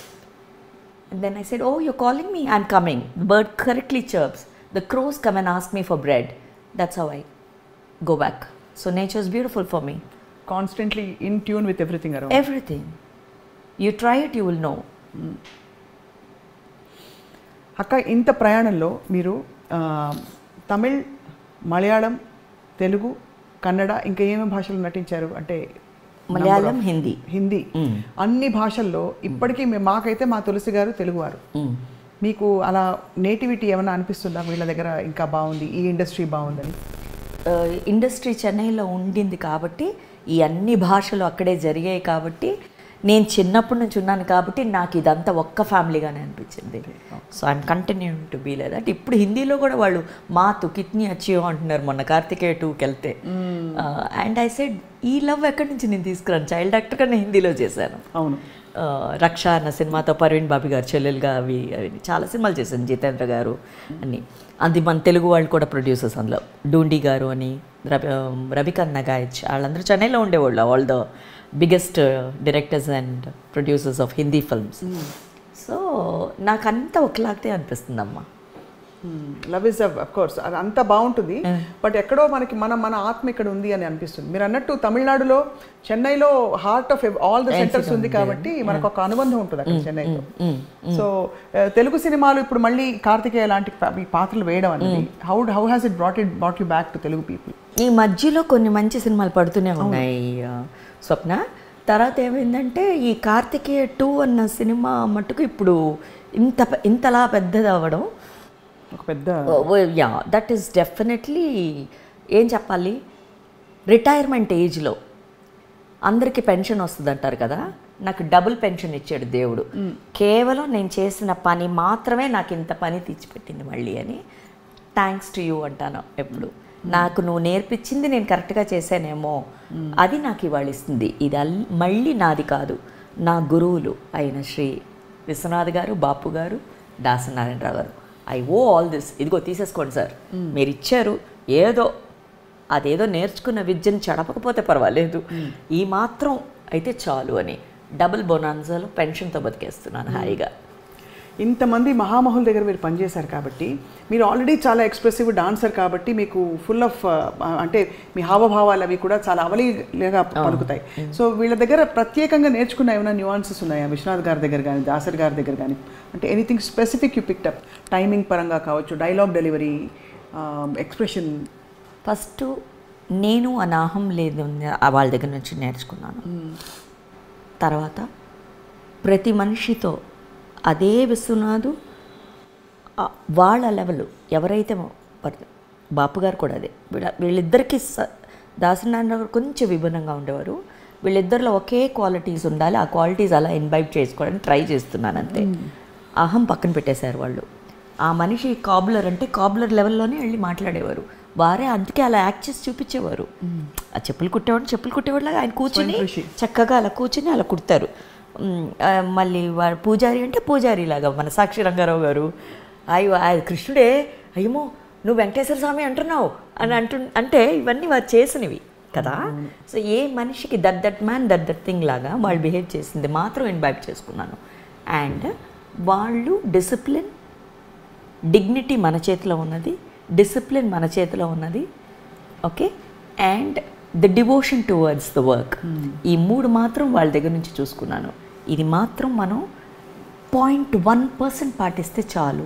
And then I said, Oh, you're calling me? I'm coming. The bird correctly chirps. The crows come and ask me for bread. That's how I go back. So nature is beautiful for me. Constantly in tune with everything around Everything. You try it, you will know. అక్క ఇంత ప్రయాణంలో మీరు ఆ, తమిళ్ మలయాళం తెలుగు కన్నడ ఇంకా ఏమేమి భాషలు నటించారు అంటే మలయాళం హిందీ హిందీ Mm. అన్ని భాషల్లో ఇప్పటికీ మే- మాకైతే మా తులసి గారు తెలుగువారు మీకు అలా నేటివిటీ ఏమైనా అనిపిస్తుందా వీళ్ళ దగ్గర ఇంకా బాగుంది ఈ ఇండస్ట్రీ బాగుందని ఇండస్ట్రీ చెన్నైలో ఉండింది కాబట్టి ఈ అన్ని భాషలు అక్కడే జరిగాయి కాబట్టి నేను చిన్నప్పటి నుంచి ఉన్నాను కాబట్టి నాకు ఇదంతా ఒక్క ఫ్యామిలీగానే అనిపించింది so I'm continuing to be like that ఇప్పుడు హిందీలో కూడా వాళ్ళు మా తు కిత్ని అచ్చియో అంటున్నారు మొన్న కార్తికేయ టూకి వెళ్తే అండ్ ఐ సెడ్ ఈ లవ్ ఎక్కడి నుంచి నేను తీసుకురాను చైల్డ్ యాక్టర్ కన్నా హిందీలో చేశాను అవును ఆ, రక్ష అన్న సినిమాతో పర్వీన్ బాబీ గారు చెల్లెలుగా అవి అవి చాలా సినిమాలు చేశాను జితేంద్ర గారు అని అది మన తెలుగు వాళ్ళు కూడా ప్రొడ్యూసర్స్ అందులో డూండి గారు అని రవి రవికన్న గాయచ్ వాళ్ళందరూ చెన్నైలో ఉండేవాళ్ళు all the biggest directors and producers of Hindi films so నాకంతా ఒకలాగే అనిపిస్తుంది అమ్మా లవ్ ఇస్ అఫ్ కోర్స్ అది అంతా బాగుంటుంది బట్ ఎక్కడో మనకి మన మన ఆత్మ ఇక్కడ ఉంది అని అనిపిస్తుంది మీరు అన్నట్టు తమిళనాడులో చెన్నైలో heart of all the centres ఉంది కాబట్టి మనకు ఒక అనుబంధం ఉంటుంది అక్కడ చెన్నైలో సో తెలుగు సినిమాలు ఇప్పుడు మళ్ళీ కార్తికేయ లాంటి పా- ఈ పాత్రలు వేయడం అనేది how how has it brought it brought you back to Telugu people ఈ మధ్యలో కొన్ని మంచి సినిమాలు పడుతూనే ఉన్నాయి ఆ, స్వప్న తర్వాత ఏమైందంటే ఈ కార్తికేయ టూ అన్న సినిమా మట్టుకు ఇప్పుడు ఇంత పె- ఇంతలా పెద్దది అవ్వడం ఒక పెద్ద యా దట్ ఈస్ డెఫినెట్లీ ఏం చెప్పాలి రిటైర్మెంట్ ఏజ్లో అందరికీ పెన్షన్ వస్తుంది అంటారు కదా నాకు డబుల్ పెన్షన్ ఇచ్చాడు దేవుడు కేవలం నేను చేసిన పని మాత్రమే నాకు ఇంత పని తెచ్చిపెట్టింది మళ్ళీ అని థ్యాంక్స్ టు యూ అంటాను ఎప్పుడు నాకు నువ్వు నేర్పించింది నేను కరెక్ట్గా చేశానేమో అది నాకు ఇవాళ ఇస్తుంది ఇది అల్ మళ్ళీ నాది కాదు నా గురువులు అయిన శ్రీ విశ్వనాథ్ గారు బాపు గారు దాసనారాయణరావు గారు ఐ ఓ ఆల్ దిస్ ఇదిగో తీసేసుకోండి సార్ మీరు ఇచ్చారు ఏదో అదేదో నేర్చుకున్న విద్యను చెడపకపోతే పర్వాలేదు ఈ మాత్రం అయితే చాలు అని డబుల్ బొనాన్సాలో పెన్షన్తో బతికేస్తున్నాను హాయిగా ఇంతమంది మహామహుల దగ్గర మీరు పనిచేశారు కాబట్టి మీరు ఆల్రెడీ చాలా ఎక్స్ప్రెసివ్ డాన్సర్ కాబట్టి మీకు ఫుల్ ఆఫ్ అంటే మీ హావభావాలు అవి కూడా చాలా అవలీగా పలుకుతాయి సో వీళ్ళ దగ్గర ప్రత్యేకంగా నేర్చుకున్న ఏమైనా న్యూఆన్సెస్ ఉన్నాయా విశ్వనాథ్ గారి దగ్గర కానీ దాసర్ గారి దగ్గర కానీ అంటే anything specific you picked up timing పరంగా కావచ్చు డైలాగ్ డెలివరీ ఎక్స్ప్రెషన్ ఫస్ట్ నేను అనాహం లేదు అని వాళ్ళ దగ్గర నుంచి నేర్చుకున్నాను తర్వాత ప్రతి మనిషితో అదే విశ్వనాథు ఆ వాళ్ళ లెవెల్ ఎవరైతే పర్- బాపు గారు కూడా అదే వీళ్ళ వీళ్ళిద్దరికీ స దాసనారాయణ గారు కొంచెం విభిన్నంగా ఉండేవారు వీళ్ళిద్దరిలో ఒకే క్వాలిటీస్ ఉండాలి ఆ క్వాలిటీస్ అలా ఇన్వైట్ చేసుకోవడానికి ట్రై చేస్తున్నాను అంతే అహం పక్కన పెట్టేశారు వాళ్ళు ఆ మనిషి కాబులర్ అంటే కాబులర్ లెవెల్లోనే వెళ్ళి మాట్లాడేవారు వారే అందుకే అలా యాక్ట్ చేసి చూపించేవారు ఆ చెప్పులు కుట్టేవాడు చెప్పులు కుట్టేవాళ్ళగా ఆయన కూర్చుని చక్కగా అలా కూర్చుని అలా కుడతారు ఉమ్, ఆ, మళ్ళీ వాడు పూజారి అంటే పూజారి లాగా మన సాక్షి రంగారావు గారు అయ్యో ఆ కృష్ణుడే అయ్యమో నువ్వు వెంకటేశ్వర స్వామి అంటున్నావు అని అంటు అంటే ఇవన్నీ వారు చేసినవి కదా సో ఏ మనిషికి that that man that that thing లాగా వాళ్ళు బిహేవ్ చేసింది మాత్రం ఇన్వైట్ చేసుకున్నాను అండ్ వాళ్ళు డిసిప్లిన్ డిగ్నిటీ మన చేతిలో ఉన్నది డిసిప్లిన్ మన చేతిలో ఉన్నది okay and the devotion towards the work ఈ మూడు మాత్రం వాళ్ళ దగ్గర నుంచి చూసుకున్నాను ఇది మాత్రం మనం పాయింట్ వన్ పర్సెంట్ పాటిస్తే చాలు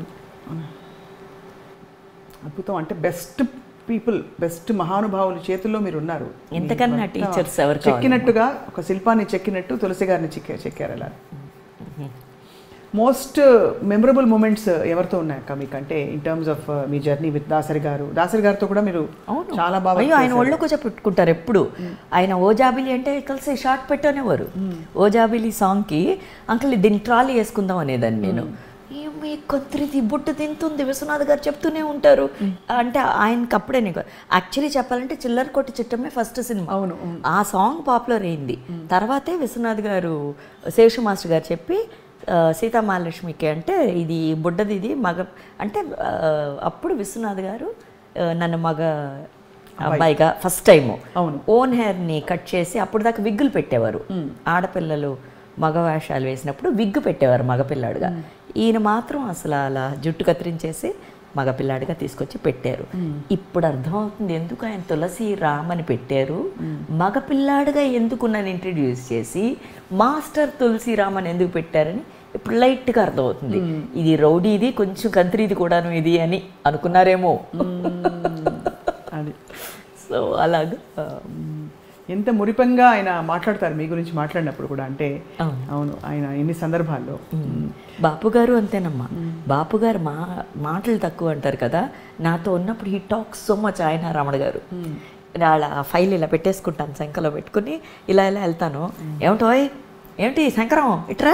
అద్భుతం అంటే బెస్ట్ పీపుల్ బెస్ట్ మహానుభావుల చేతుల్లో మీరు ఉన్నారు ఎంతకన్నా టీచర్స్ ఎవరు కావాలి? చెక్కినట్టుగా ఒక శిల్పాన్ని చెక్కినట్టు తులసి గారిని చెక్కా చెక్కారు అలా మోస్ట్ మెమరబుల్ మూమెంట్స్ ఎవరితో ఉన్నాయక్క మీకు అంటే ఇన్ టర్మ్స్ ఆఫ్ మీ జర్నీ విత్ దాసరి గారు దాసరి గారితో కూడా మీరు అవును చాలా బాగా అయ్యో ఆయన ఒళ్ళో కూర్చో పెట్టుకుంటారు ఎప్పుడు ఆయన ఓజాబిలి అంటే కలిసి షార్ట్ పెట్టనేవారు ఓజాబిలి సాంగ్కి అంకుల్ దీన్ని ట్రాలీ వేసుకుందాం అనేదాన్ని నేను "ఏ, మీ కొత్తిరిది బుట్టు తింటుంది విశ్వనాథ్ గారు చెప్తూనే ఉంటారు అంటే ఆయనకి అప్పుడే నీకు యాక్చువల్లీ చెప్పాలంటే చిల్లర కొట్టి చిట్టమే ఫస్ట్ సినిమా అవును, ఆ సాంగ్ పాపులర్ అయింది తర్వాతే విశ్వనాథ్ గారు శేషు మాస్టర్ గారు చెప్పి ఆ, సీతామహాలక్ష్మికి అంటే ఇది బుడ్డది ఇది మగ అంటే ఆ, అప్పుడు విశ్వనాథ్ గారు ఆ, నన్ను మగ అబ్బాయిగా ఫస్ట్ టైము అవును. ఓన్ హెయిర్ని కట్ చేసి అప్పుడు దాకా విగ్గులు పెట్టేవారు ఆడపిల్లలు మగ వేషాలు వేసినప్పుడు విగ్గు పెట్టేవారు మగపిల్లాడుగా ఈయన మాత్రం అసలు అలా జుట్టు కత్తిరించేసి మగపిల్లాడిగా తీసుకొచ్చి పెట్టారు ఇప్పుడు అర్థమవుతుంది ఎందుకు ఆయన తులసి రామ్ అని పెట్టారు మగపిల్లాడిగా ఎందుకు నన్ను ఇంట్రడ్యూస్ చేసి మాస్టర్ తులసి రామ్ అని ఎందుకు పెట్టారని ఇప్పుడు లైట్గా అర్థమవుతుంది ఇది రౌడీది కొంచెం కంత్రీది కూడాను ఇది అని అనుకున్నారేమో అది సో అలాగా ఆ, ఎంత మురిపంగా ఆయన మాట్లాడతారు మీ గురించి మాట్లాడినప్పుడు కూడా అంటే అవును. అవును ఆయన ఎన్ని సందర్భాల్లో బాపు గారు అంతేనమ్మా బాపు గారు మా మాటలు తక్కువ అంటారు కదా నాతో ఉన్నప్పుడు హీ టాక్ సో మచ్ ఆయన రమణ గారు అలా ఫైల్ ఇలా పెట్టేసుకుంటాను శంకలో పెట్టుకుని ఇలా ఇలా వెళ్తాను ఏమిటోయ్ ఏమిటి శంకరం ఇట్రా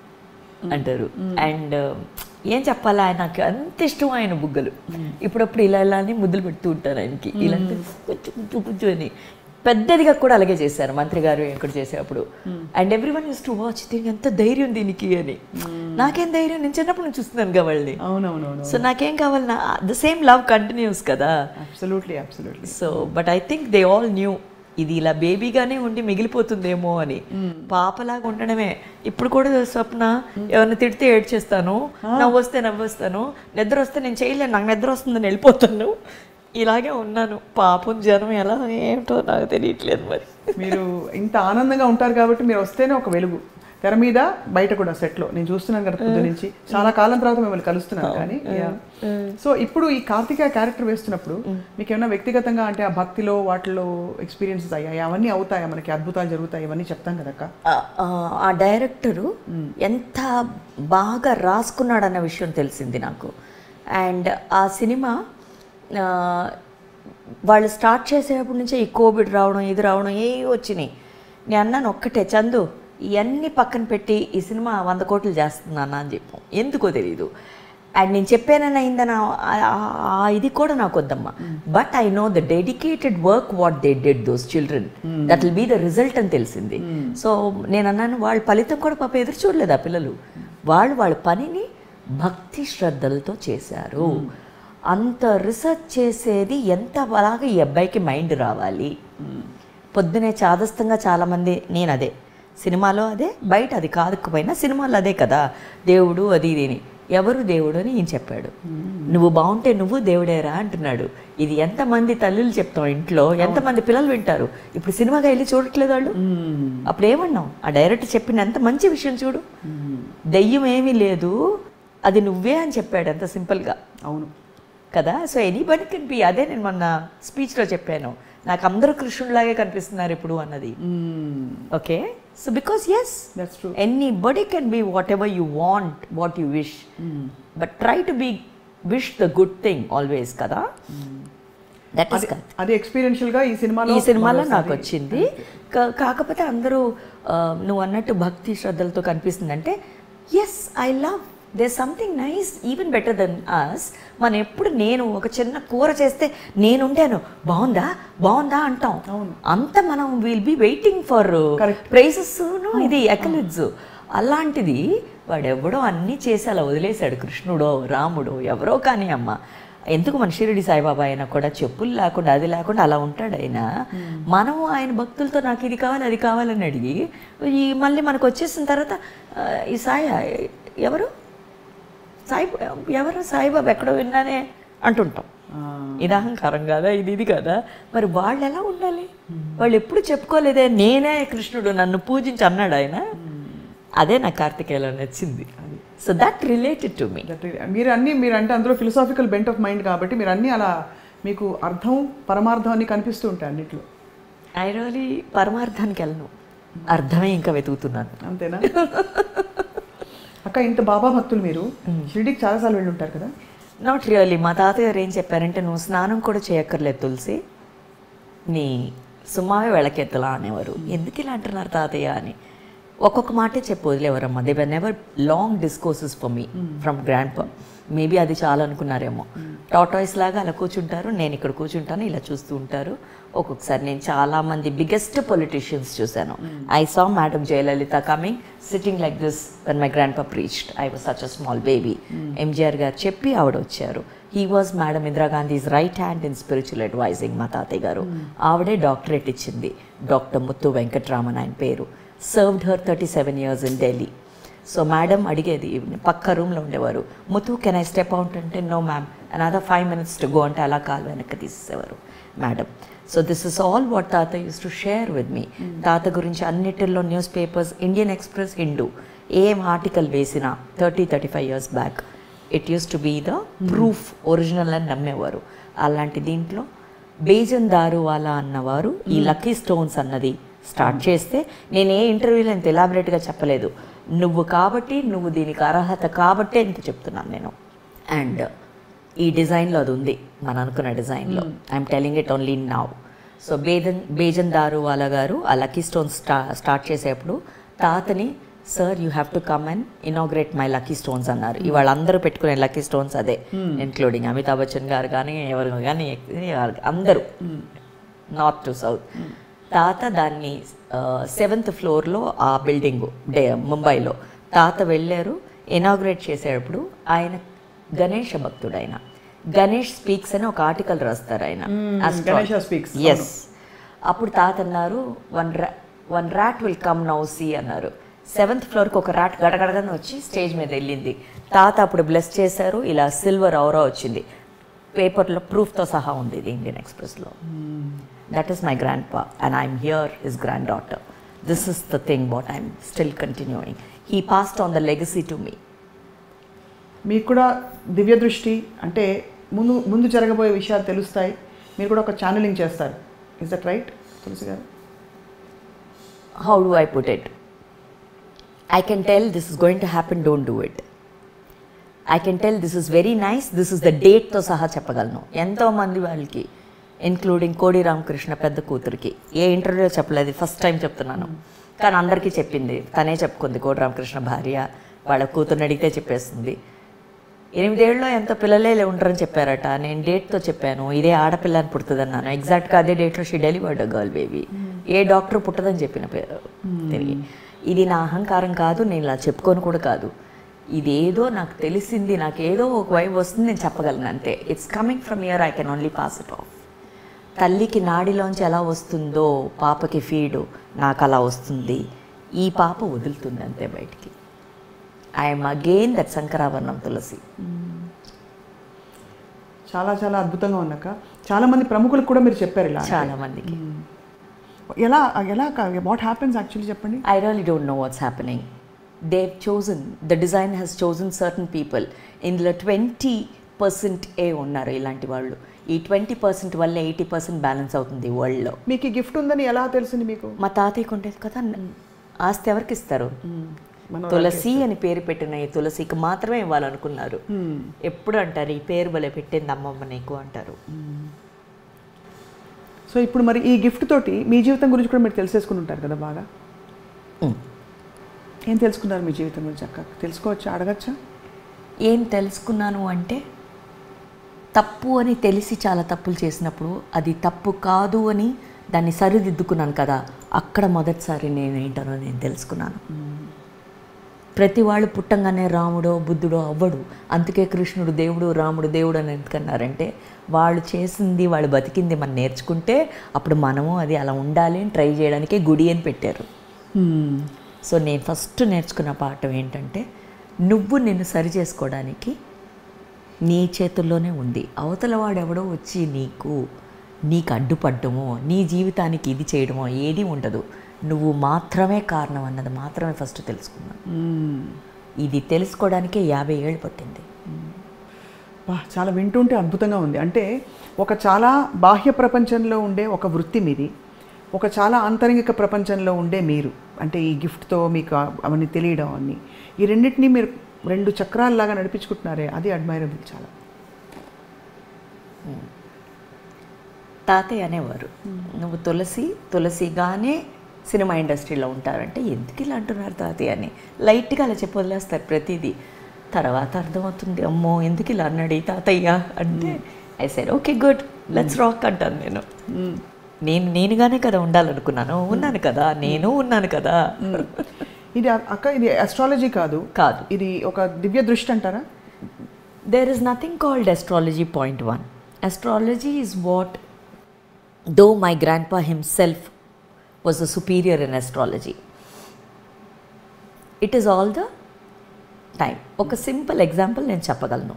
అంటారు అండ్ ఏం చెప్పాలి ఆయనకి అంత ఇష్టం ఆయన బుగ్గలు ఇప్పుడప్పుడు ఇలా ఇలా అని ముద్దులు పెడుతూ ఉంటారు ఆయనకి ఇలా అంటే కొంచెం కొంచెం కొంచెం అని పెద్దదిగా కూడా అలాగే చేశారు మంత్రి గారు ఇక్కడ చేసేటప్పుడు and everyone used to watch దీనికి ఎంత ధైర్యం దీనికి అని నాకేం ధైర్యం నేను చిన్నప్పుడు నుంచి చూస్తున్నాను కదా వాళ్ళని అవునవునవును సో నాకేం కావాలి ద సేమ్ లవ్ కంటిన్యూస్ కదా absolutely absolutely so but I think they all knew ఇది ఇలా బేబీగానే ఉండి మిగిలిపోతుందేమో అని పాపలాగా ఉండడమే ఇప్పుడు కూడా స్వప్న ఎవరిని తిడితే ఏడ్చేస్తాను నవ్వు వస్తే నవ్వొస్తాను నిద్ర వస్తే నేను చేయలేను నాకు నిద్ర వస్తుందని వెళ్ళిపోతాను ఇలాగే ఉన్నాను పాపం జనం ఎలా ఏమిటో నాకు తెలియట్లేదు మరి మీరు ఇంత ఆనందంగా ఉంటారు కాబట్టి మీరు వస్తేనే ఒక వెలుగు తెర మీద బయట కూడా సెట్లో నేను చూస్తున్నాను కదా పొద్దు నుంచి చాలా కాలం తర్వాత మిమ్మల్ని కలుస్తున్నాను కానీ సో ఇప్పుడు ఈ కార్తిక క్యారెక్టర్ వేస్తున్నప్పుడు మీకు ఏమైనా వ్యక్తిగతంగా అంటే ఆ భక్తిలో వాటిలో ఎక్స్పీరియన్సెస్ అయ్యాయి అవన్నీ అవుతాయా మనకి అద్భుతాలు జరుగుతాయి ఇవన్నీ చెప్తాం కదక్క ఆ- ఆ- ఆ డైరెక్టరు ఎంత బాగా రాసుకున్నాడన్న విషయం తెలిసింది నాకు అండ్ ఆ సినిమా ఆ, వాళ్ళు స్టార్ట్ చేసేటప్పటి నుంచే ఈ కోవిడ్ రావడం ఇది రావడం ఏ వచ్చినాయి నేను అన్నాను ఒక్కటే చందు ఇవన్నీ పక్కన పెట్టి ఈ సినిమా వంద కోట్లు చేస్తున్నాను అని చెప్పాం ఎందుకో తెలియదు అండ్ నేను చెప్పానని అయిందని ఆ- ఆ- ఆ ఇది కూడా నాకు వద్దమ్మా but I know the dedicated work what they did those children that will be the result అని తెలిసింది సో నేను అన్నాను వాళ్ళ ఫలితం కూడా పాప ఎదురు చూడలేదు ఆ పిల్లలు వాళ్ళు వాళ్ళ పనిని భక్తి శ్రద్ధలతో చేశారు అంత రిసర్చ్ చేసేది ఎంత అలాగా ఈ అబ్బాయికి మైండ్ రావాలి పొద్దునే చాదస్తంగా చాలామంది నేను అదే సినిమాలో అదే బయట అది కాదుకపోయినా సినిమాలో అదే కదా దేవుడు అది ఇది అని ఎవరు దేవుడు అని ఈయన చెప్పాడు నువ్వు బాగుంటే నువ్వు దేవుడేరా అంటున్నాడు ఇది ఎంతమంది తల్లులు చెప్తాం ఇంట్లో ఎంతమంది పిల్లలు వింటారు ఇప్పుడు సినిమాగా వెళ్ళి చూడట్లేదు వాళ్ళు అప్పుడు ఏమన్నాం ఆ డైరెక్టర్ చెప్పిన ఎంత మంచి విషయం చూడు దెయ్యం ఏమీ లేదు అది నువ్వే అని చెప్పాడు ఎంత సింపుల్గా అవును కదా సో ఎనీబడి కెన్ బి అదే నేను మొన్న స్పీచ్లో చెప్పాను నాకు అందరూ కృష్ణుడిలాగే కనిపిస్తున్నారు ఇప్పుడు అన్నది okay so because yes that's true anybody can be whatever you want what you wish but try to be wish the good thing always కదా దట్ ఈస్ అది ఎక్స్పీరియన్షియల్ గా ఈ సినిమాలో ఈ సినిమాలో నాకు వచ్చింది కా- కాకపోతే అందరూ ఆ, నువ్వు అన్నట్టు భక్తి శ్రద్ధలతో కనిపిస్తుంది అంటే yes I love they something nice even better than us మనం ఎప్పుడు నేను ఒక చిన్న కూర చేస్తే నేనుండాను బాగుందా బాగుందా అంటాం అంత మనం will be waiting for Correct. Prizes ఇది ఎకలిడ్స్ అలాంటిది వాడెవడో అన్నీ చేసి అలా వదిలేశాడు కృష్ణుడో రాముడో ఎవరో కానీ అమ్మ ఎందుకు మన షిరిడి సాయిబాబా అయినా కూడా చెప్పులు లేకుండా అది లేకుండా అలా ఉంటాడు ఆయన మనం ఆయన భక్తులతో నాకు ఇది కావాలి అది కావాలని అడిగి ఈ మళ్ళీ మనకు వచ్చేసిన తర్వాత ఆ, ఈ సాయి ఎవరు సాయి ఎవరు సాయిబాబా ఎక్కడో విన్నానే అంటుంటాం ఇది అహంకారం కాదా ఇది ఇది కదా మరి వాళ్ళు ఎలా ఉండాలి వాళ్ళు ఎప్పుడు చెప్పుకోలేదే నేనే కృష్ణుడు నన్ను పూజించి అన్నాడు ఆయన అదే నాకు కార్తికేయలో నచ్చింది so that related to me That really- మీరు అన్ని మీరు అంటే అందులో ఫిలసాఫికల్ బెంట్ ఆఫ్ మైండ్ కాబట్టి మీరు అన్ని అలా మీకు అర్థం పరమార్థం అన్ని కనిపిస్తూ ఉంటాయి అన్నిట్లో ఐ రియలీ పరమార్థానికి వెళ్ళను అర్థమే ఇంకా వెతుకుతున్నాను అంతేనా అక్క ఇంత బాబా భక్తులు మీరు షిరిడికి చాలాసార్లు వెళ్ళి ఉంటారు కదా నాట్ రియల్లీ మా తాతగారు ఏం చెప్పారంటే నువ్వు స్నానం కూడా చేయక్కర్లేదు తులసి నీ సుమావే వెళ్ళకెత్తలా అనేవారు ఎందుకు ఇలా అంటున్నారు తాతయ్య అని ఒక్కొక్క మాటే చెప్పు వదిలేవారమ్మా they were never long discourses for me from grandpa maybe అది చాలా అనుకున్నారేమో టాటాయిస్ లాగా అలా కూర్చుంటారు నేను ఇక్కడ కూర్చుంటాను ఇలా చూస్తూ ఉంటారు ఒక్కొక్కసారి నేను చాలా మంది బిగ్గెస్ట్ పొలిటీషియన్స్ చూశాను I saw madam Jayalalithaa coming sitting like this when my grandpa preached I was such a small baby MGR గారు చెప్పి ఆవిడ వచ్చారు he was madam Indira Gandhi's right hand in spiritual advising మా తాతయ్య గారు ఆవిడే డాక్టరేట్ ఇచ్చింది డాక్టర్ ముత్తు వెంకట్రామన్ ఆయన పేరు served her thirty seven years in Delhi so madam అడిగేది పక్క రూమ్లో ఉండేవారు Muthu can I step out అంటే no ma'am another five minutes to go అంటే అలా కాలు వెనక్కి తీసేసేవారు madam so this is all what తాత used to share with me తాత గురించి అన్నిటిల్లో newspapers Indian Express Hindu ఏం ఆర్టికల్ వేసినా thirty thirty five years back it used to be the proof original అని నమ్మేవారు అలాంటి దీంట్లో బేజన్ దారువాలా అన్నవారు ఈ లక్కీ స్టోన్స్ అన్నది స్టార్ట్ చేస్తే నేను ఏ ఇంటర్వ్యూలో ఇంత ఎలాబరేట్గా చెప్పలేదు నువ్వు కాబట్టి నువ్వు దీనికి అర్హత కాబట్టే ఇంత చెప్తున్నాను నేను అండ్ ఈ డిజైన్లో అది ఉంది మనం అనుకున్న డిజైన్లో I'm telling it only now so బేదన్ బేజన్ దారువాలా గారు ఆ లక్కీ స్టోన్స్ స్టా స్టార్ట్ చేసేప్పుడు తాతని sir you have to come and inaugurate my lucky stones అన్నారు ఇవాళ అందరూ పెట్టుకునే లక్కీ స్టోన్స్ అదే ఇన్క్లూడింగ్ అమితాబ్ బచ్చన్ గారు కానీ ఎవరు కానీ అందరూ నార్త్ టు సౌత్ తాత దాన్ని సెవెంత్ ఫ్లోర్లో ఆ బిల్డింగ్ డే ముంబైలో తాత వెళ్ళారు ఇనాగ్రేట్ చేసేటప్పుడు ఆయన గణేష భక్తుడు ఆయన గణేష్ స్పీక్స్ అని ఒక ఆర్టికల్ రాస్తారు ఆయన Ganesha Speaks, ఎస్ అప్పుడు తాత అన్నారు వన్ రా one rat will come now see అన్నారు సెవెంత్ ఫ్లోర్కి ఒక ర్యాట్ గడగడగని వచ్చి స్టేజ్ మీద వెళ్ళింది తాత అప్పుడు బ్లెస్ చేశారు ఇలా సిల్వర్ ఔరా వచ్చింది పేపర్లో ప్రూఫ్తో సహా ఉంది ఇది ఇండియన్ ఎక్స్ప్రెస్లో that is my grandpa and I'm here his granddaughter this is the thing what I'm still continuing he passed on the legacy to me మీకు కూడా దివ్య దృష్టి అంటే ముందు ముందు జరగబోయే విషయాలు తెలుస్తాయి మీరు కూడా ఒక ఛానలింగ్ చేస్తారు ఇస్ దట్ రైట్ తులసి గారు how do I put it? I can tell this is going to happen, don't do it. I can tell this is very nice this is the డేట్తో సహా చెప్పగలను ఎంతోమంది వాళ్ళకి ఇన్క్లూడింగ్ కోడి రామకృష్ణ పెద్ద కూతురికి ఏ ఇంటర్వ్యూలో చెప్పలేదు ఫస్ట్ టైం చెప్తున్నాను కానీ అందరికీ చెప్పింది తనే చెప్పుకుంది కోడి రామకృష్ణ భార్య వాళ్ళ కూతుర్ని అడిగితే చెప్పేస్తుంది ఎనిమిదేళ్ళలో ఎంత పిల్లలే ఉంటారని చెప్పారట నేను డేట్తో చెప్పాను ఇదే ఆడపిల్ల అని పుడుతుంది అన్నాను ఎగ్జాక్ట్గా అదే డేట్లో షీ డెలివర్డ్ గర్ల్ బేబీ ఏ డాక్టర్ పుట్టదని చెప్పిన పేరు తిరిగి ఇది నా అహంకారం కాదు నేను ఇలా చెప్పుకొని కూడా కాదు ఇదేదో నాకు తెలిసింది నాకు ఏదో ఒక వైపు వస్తుంది నేను చెప్పగలను అంతే it's coming from here I can only pass it off తల్లికి నాడిలోంచి ఎలా వస్తుందో పాపకి ఫీడు నాకు అలా వస్తుంది ఈ పాప వదులుతుంది అంతే బయటికి I'm again that Sankarabharanam Tulasi చాలా చాలా అద్భుతంగా ఉన్నాక చాలా మంది ప్రముఖులకు కూడా మీరు చెప్పారు ఇలా చాలా మందికి ఎలా ఎలా వాట్ హ్యాపెన్స్ యాక్చువల్లీ చెప్పండి I really don't know what's happening. They've chosen, the design has chosen certain people. ఇందులో ట్వంటీ పర్సెంట్ ఏ ఉన్నారు ఇలాంటి వాళ్ళు ఈ ట్వంటీ పర్సెంట్ వల్ల ఎయిటీ పర్సెంట్ బ్యాలెన్స్ అవుతుంది వరల్డ్లో మీకు ఈ గిఫ్ట్ ఉందని ఎలా తెలిసింది మీకు మా తాతయ్యకు ఉండేది కదా ఆస్తి ఎవరికి ఇస్తారు మన తులసి అని పేరు పెట్టిన ఈ తులసికి మాత్రమే ఇవ్వాలనుకున్నారు ఎప్పుడు అంటారు ఈ పేరు భలే పెట్టింది అమ్మమ్మ నీకు అంటారు సో ఇప్పుడు మరి ఈ గిఫ్ట్ తోటి మీ జీవితం గురించి కూడా మీరు తెలిసేసుకుని ఉంటారు కదా బాగా Mm. ఏం తెలుసుకున్నారు మీ జీవితం గురించి అక్క తెలుసుకోవచ్చా అడగచ్చా ఏం తెలుసుకున్నాను అంటే తప్పు అని తెలిసి చాలా తప్పులు చేసినప్పుడు అది తప్పు కాదు అని దాన్ని సరిదిద్దుకున్నాను కదా అక్కడ మొదటిసారి నేను ఏంటనో నేను తెలుసుకున్నాను ప్రతి వాళ్ళు పుట్టంగానే రాముడో బుద్ధుడో అవ్వడు అందుకే కృష్ణుడు దేవుడు రాముడు దేవుడు అని ఎందుకన్నారంటే వాళ్ళు చేసింది వాళ్ళు బతికింది మనం నేర్చుకుంటే అప్పుడు మనము అది అలా ఉండాలి అని ట్రై చేయడానికే గుడి అని పెట్టారు సో నేను ఫస్ట్ నేర్చుకున్న పాఠం ఏంటంటే నువ్వు నిన్ను సరి చేసుకోవడానికి నీ చేతుల్లోనే ఉంది అవతల వాడెవడో వచ్చి నీకు నీకు అడ్డుపడ్డమో నీ జీవితానికి ఇది చేయడమో ఏది ఉండదు నువ్వు మాత్రమే కారణం అన్నది మాత్రమే ఫస్ట్ తెలుసుకున్నాను ఇది తెలుసుకోవడానికే యాభై ఏళ్ళు పట్టింది వా చాలా వింటుంటే అద్భుతంగా ఉంది అంటే ఒక చాలా బాహ్య ప్రపంచంలో ఉండే ఒక వృత్తి మీది ఒక చాలా ఆంతరంగిక ప్రపంచంలో ఉండే మీరు అంటే ఈ గిఫ్ట్తో మీకు ఆ- అవన్నీ తెలియడం అన్ని ఈ రెండింటినీ మీరు రెండు చక్రాల్లాగా నడిపించుకుంటున్నారే అది అడ్మైరబుల్ చాలా తాతయ్య అనేవారు నువ్వు తులసి తులసిగానే సినిమా ఇండస్ట్రీలో ఉంటారంటే ఎందుకు ఇలా అంటున్నారు తాతయ్య అని లైట్గా అలా చెప్పి వదిలేస్తారు ప్రతిదీ తర్వాత అర్థమవుతుంది అమ్మో ఎందుకు ఇలా అన్నాడు ఈ తాతయ్య అంటే I said okay good let's rock అంటాను నేను నేను నేనుగానే కదా ఉండాలనుకున్నాను ఉన్నాను కదా నేను ఉన్నాను కదా ఇది అ- అక్క ఇది అస్ట్రాలజీ కాదు కాదు ఇది ఒక దివ్య దృష్టి అంటారా there is nothing called astrology point one astrology is what though my grandpa himself was a superior in astrology it is all the time ఒక సింపుల్ ఎగ్జాంపుల్ నేను చెప్పగలను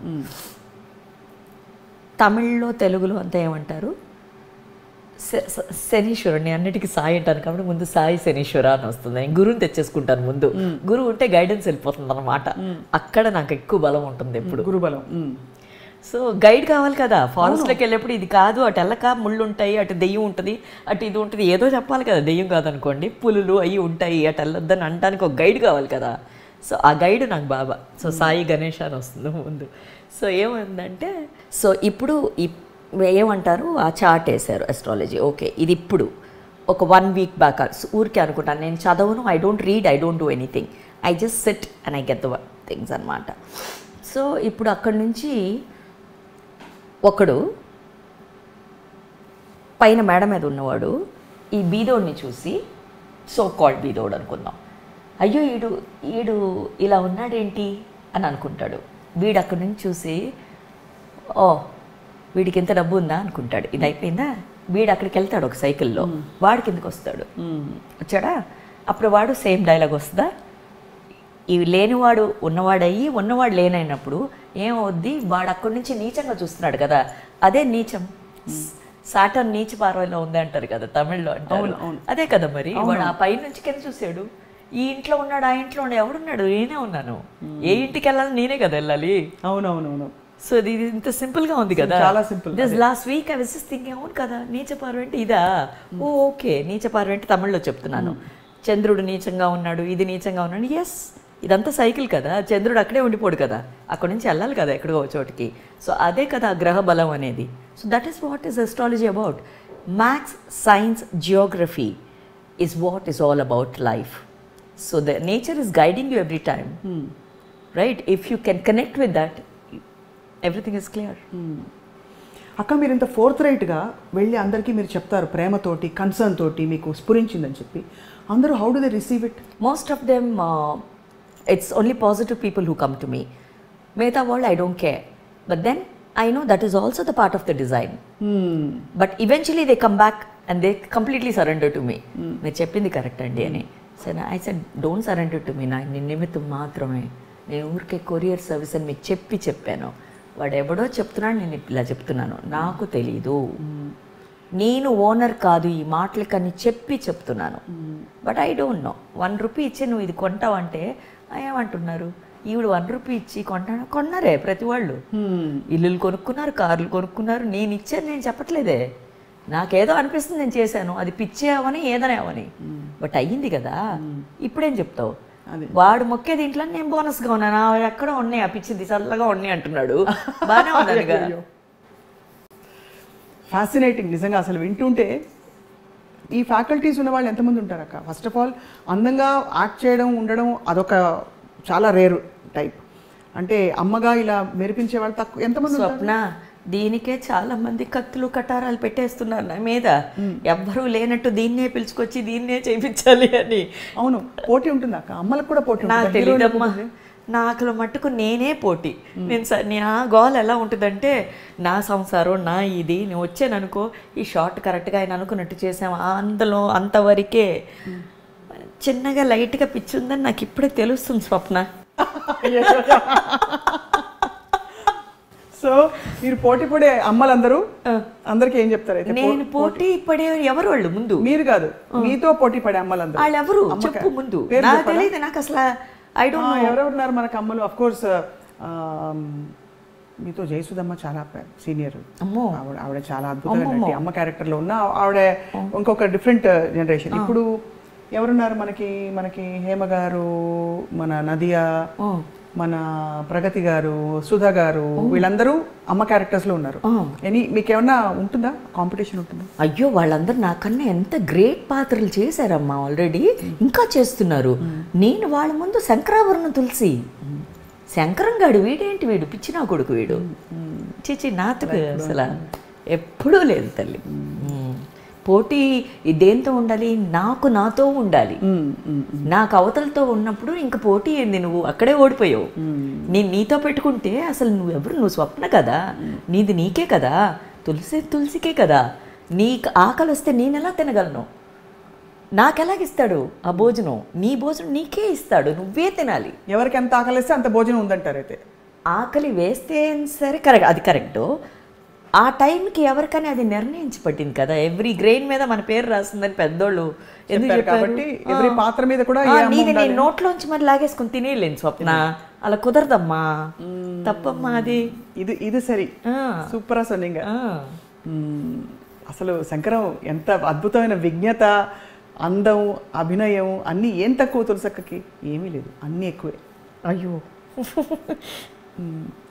తమిళ్లో తెలుగులో అంతా ఏమంటారు శ- శ- శనీశ్వరుని అన్నిటికీ సాయి అంటాను కాబట్టి ముందు సాయి శనీశ్వర అని వస్తుంది నేను గురువుని తెచ్చేసుకుంటాను ముందు గురువు ఉంటే గైడెన్స్ వెళ్ళిపోతుంది అనమాట అక్కడ నాకు ఎక్కువ బలం ఉంటుంది ఎప్పుడు గురుబలం మ్మ్. సో గైడ్ కావాలి కదా ఫారెస్ట్లోకి వెళ్ళేప్పుడు ఇది కాదు అటు వెళ్ళక ముళ్ళు ఉంటాయి అటు దెయ్యం ఉంటుంది అటు ఇది ఉంటుంది ఏదో చెప్పాలి కదా దెయ్యం కాదనుకోండి పులులు అవి ఉంటాయి అటు వెళ్ళొద్దని అనడానికి ఒక గైడ్ కావాలి కదా సో ఆ గైడ్ నాకు బాబా సో సాయి గణేష్ అని వస్తుంది ముందు సో ఏమైందంటే సో ఇప్పుడు ఇప్- ఏమంటారు ఆ చార్ట్ వేశారు అస్ట్రాలజీ ఓకే ఇది ఇప్పుడు ఒక వన్ వీక్ బ్యాక్ ఊరికే అనుకుంటాను నేను చదవను I don't read I don't do anything I just sit and I get the things అనమాట సో ఇప్పుడు అక్కడి నుంచి ఒకడు పైన మేడ మీద ఉన్నవాడు ఈ బీదోడిని చూసి సో కాల్డ్ బీదోడు అనుకుందాం అయ్యో ఈడు ఈడు ఇలా ఉన్నాడేంటి అని అనుకుంటాడు వీడు అక్కడి నుంచి చూసి ఓ వీడికి ఎంత డబ్బు ఉందా అనుకుంటాడు ఇది అయిపోయిందా వీడు అక్కడికి వెళ్తాడు ఒక సైకిల్లో వాడి కిందకి వస్తాడు వచ్చాడా అప్పుడు వాడు సేమ్ డైలాగ్ వస్తుందా ఇవి లేనివాడు ఉన్నవాడయ్యి ఉన్నవాడు లేనైనప్పుడు ఏమవుద్ది వాడు అక్కడి నుంచి నీచంగా చూస్తున్నాడు కదా అదే నీచం సాటన్ నీచ పార్వలో ఉంది అంటారు కదా తమిళ్లో అంటారు అదే కదా మరి వాడు ఆ పై నుంచి కింద చూసాడు ఈ ఇంట్లో ఉన్నాడు ఆ ఇంట్లో ఉన్నాడు ఎవడున్నాడు నేనే ఉన్నాను ఏ ఇంటికి వెళ్ళాలి నేనే కదా వెళ్ళాలి అవునవునవును సో ఇది ఇంత సింపుల్ గా ఉంది కదా చాలా simple. This last week I was thinking అవును కదా నీచ పార్వ అంటే ఇదా ఓ ఓకే నీచ పార్వ అంటే తమిళ్లో చెప్తున్నాను చంద్రుడు నీచంగా ఉన్నాడు ఇది నీచంగా ఉన్నాడు ఎస్ ఇదంతా సైకిల్ కదా చంద్రుడు అక్కడే ఉండిపోడు కదా అక్కడి నుంచి వెళ్ళాలి కదా ఎక్కడికో ఒక చోటికి సో అదే కదా ఆ గ్రహ బలం అనేది so that is what is astrology about maths science geography is what is all about life so the nature is guiding you every time right if you can connect with that everything is clear అక్క మీరు ఇంత fourth రైట్గా వెళ్ళి అందరికీ మీరు చెప్తారు ప్రేమతోటి concern తోటి మీకు స్ఫురించిందని చెప్పి అందరూ how do they receive it most of them uh, it's only positive people who come to me meta world i don't care but then i know that is also the part of the design but eventually they come back and they completely surrender to me మీరు చెప్పింది correct అండి అని సరే I said don't surrender to me నా నీ నిమిత్తం మాత్రమే నేను ఊరికే కొరియర్ సర్వీస్ అని మీకు చెప్పి చెప్పాను వాడు ఎవడో చెప్తున్నాడు నేను ఇలా చెప్తున్నాను నాకు తెలీదు నేను ఓనర్ కాదు ఈ మాటలకని చెప్పి చెప్తున్నాను but I don't know one rupee ఇచ్చి నువ్వు ఇది కొంటావంటే ఆ, ఏమంటున్నారు ఈవిడ వన్ రూపీ ఇచ్చి కొంటాను కొన్నారే ప్రతి వాళ్ళు ఇల్లులు కొనుక్కున్నారు కార్లు కొనుక్కున్నారు నేను ఇచ్చాను నేను చెప్పట్లేదే నాకేదో అనిపిస్తుంది నేను చేశాను అది పిచ్చేవని ఏదనేవని బట్ అయ్యింది కదా ఇప్పుడేం చెప్తావు అదే. వాడు మొక్కే దీంట్లో నేను బోనస్గా ఉన్నాను ఆ, ఎక్కడో ఉన్నాయి ఆ పిచ్చిది చల్లగా ఉన్నాయి అంటున్నాడు బాగానే ఉన్నానుగా ఫ్యాసినేటింగ్ నిజంగా అసలు వింటుంటే ఈ ఫ్యాకల్టీస్ ఉన్న వాళ్ళు ఎంతమంది ఉంటారు అక్క ఫస్ట్ ఆఫ్ ఆల్ అందంగా యాక్ట్ చేయడం ఉండడం అదొక చాలా రేరు టైప్ అంటే అమ్మగా ఇలా మెరిపించే వాళ్ళు తక్కువ ఎంతమంది ఉంటారు స్వప్న దీనికే చాలా మంది కత్తులు కటారాలు పెట్టేస్తున్నారు నా మీద ఎవ్వరూ లేనట్టు దీన్నే పిలుచుకొచ్చి దీన్నే చేయించాలి అని అవును పోటీ ఉంటుంది అక్క అమ్మలకు కూడా పోటీ నాకు ఉంటుంది హీరోయిన్లకు తెలియదమ్మా ఉంటుంది. నాకు మట్టుకు నేనే పోటీ నేను స- నా గోల్ ఎలా ఉంటుందంటే నా సంసారం నా ఇది నేను వచ్చాను అనుకో ఈ షార్ట్ కరెక్ట్గా ఆయన అనుకున్నట్టు చేసాము అందులో అంతవరకే చిన్నగా లైట్గా పిచ్చి ఉందని నాకు ఇప్పుడే తెలుస్తుంది స్వప్న సో మీరు పోటీ పడే అమ్మలందరూ అందరికీ ఏం చెప్తారు అయితే నేను పోటీ పడే ఎవరు వాళ్ళు ముందు మీరు కాదు మీతో పోటీ పడే అమ్మలందరూ వాళ్ళెవరు అమ్మక- చెప్పు ముందు పేరు నాకు చెప్పరా? తెలియదు నాకు అసలు ఐ ఆ, డోంట్ ఎవరెవరున్నారు మనకు అమ్మలు అఫ్ కోర్స్ మీతో జయసుధమ్మ చాలా సీనియర్ అమ్మో ఆవిడ ఆవిడ చాలా అద్భుతమైన నటి అమ్మ క్యారెక్టర్ లో ఉన్న ఆవిడ ఇంకొక డిఫరెంట్ జనరేషన్ ఇప్పుడు ఎవరున్నారు మనకి మనకి హేమ గారు మన నదియా ఓ. మన ప్రగతి గారు సుధా గారు వీళ్ళందరూ అమ్మ క్యారెక్టర్స్ లో ఉన్నారు ఎనీ మీకేమన్నా ఉంటుందా కాంపిటీషన్ ఉంటుందా అయ్యో వాళ్ళందరూ నాకన్నా ఎంత గ్రేట్ పాత్రలు చేశారమ్మా ఆల్రెడీ ఇంకా చేస్తున్నారు నేను వాళ్ళ ముందు శంకరాభరణం తులసి శంకరం గాడు వీడేంటి వీడు పిచ్చినా కొడుకు వీడు చిచి నాతకు అసలు ఎప్పుడూ లేదు తల్లి మ్మ్. పోటీ ఈ దేంతో ఉండాలి నాకు నాతో ఉండాలి నాకు అవతలతో ఉన్నప్పుడు ఇంక పోటీ ఏంది నువ్వు అక్కడే ఓడిపోయావు నేను నీతో పెట్టుకుంటే అసలు నువ్వు ఎవరు నువ్వు స్వప్న కదా నీది నీకే కదా తులసి తులసికే కదా నీకు ఆకలి వస్తే నేను ఎలా తినగలను నాకెలాగిస్తాడు ఆ భోజనం నీ భోజనం నీకే ఇస్తాడు నువ్వే తినాలి ఎవరికి ఎంత ఆకలిస్తే అంత భోజనం ఉందంటారు అయితే ఆకలి వేస్తే సరే కరెక్ట్ అది కరెక్ట్ ఆ టైంకి ఎవరికైనా అది నిర్ణయించి పట్టింది కదా ఎవ్రీ గ్రెయిన్ మీద మన పేరు రాస్తుందని పెద్దోళ్ళు ఎందుకు చెప్పారు చెప్పారు కాబట్టి every పాత్ర మీద కూడా ఆ, ఏ అమ్మ నీది ఉండాలి? నేను నోట్లోంచి మరి లాగేసుకుని తినేయలేను స్వప్న అలా కుదరదమ్మా తప్పమ్మా అది ఇది ఇది సరి ఆ, సూపర్ సొన్నింగ ఆ. మ్మ్. అసలు శంకరం ఎంత అద్భుతమైన విజ్ఞత అందం అభినయం అన్నీ ఏం తక్కువ తులసక్కకి ఏమీ లేదు అన్నీ ఎక్కువే అయ్యో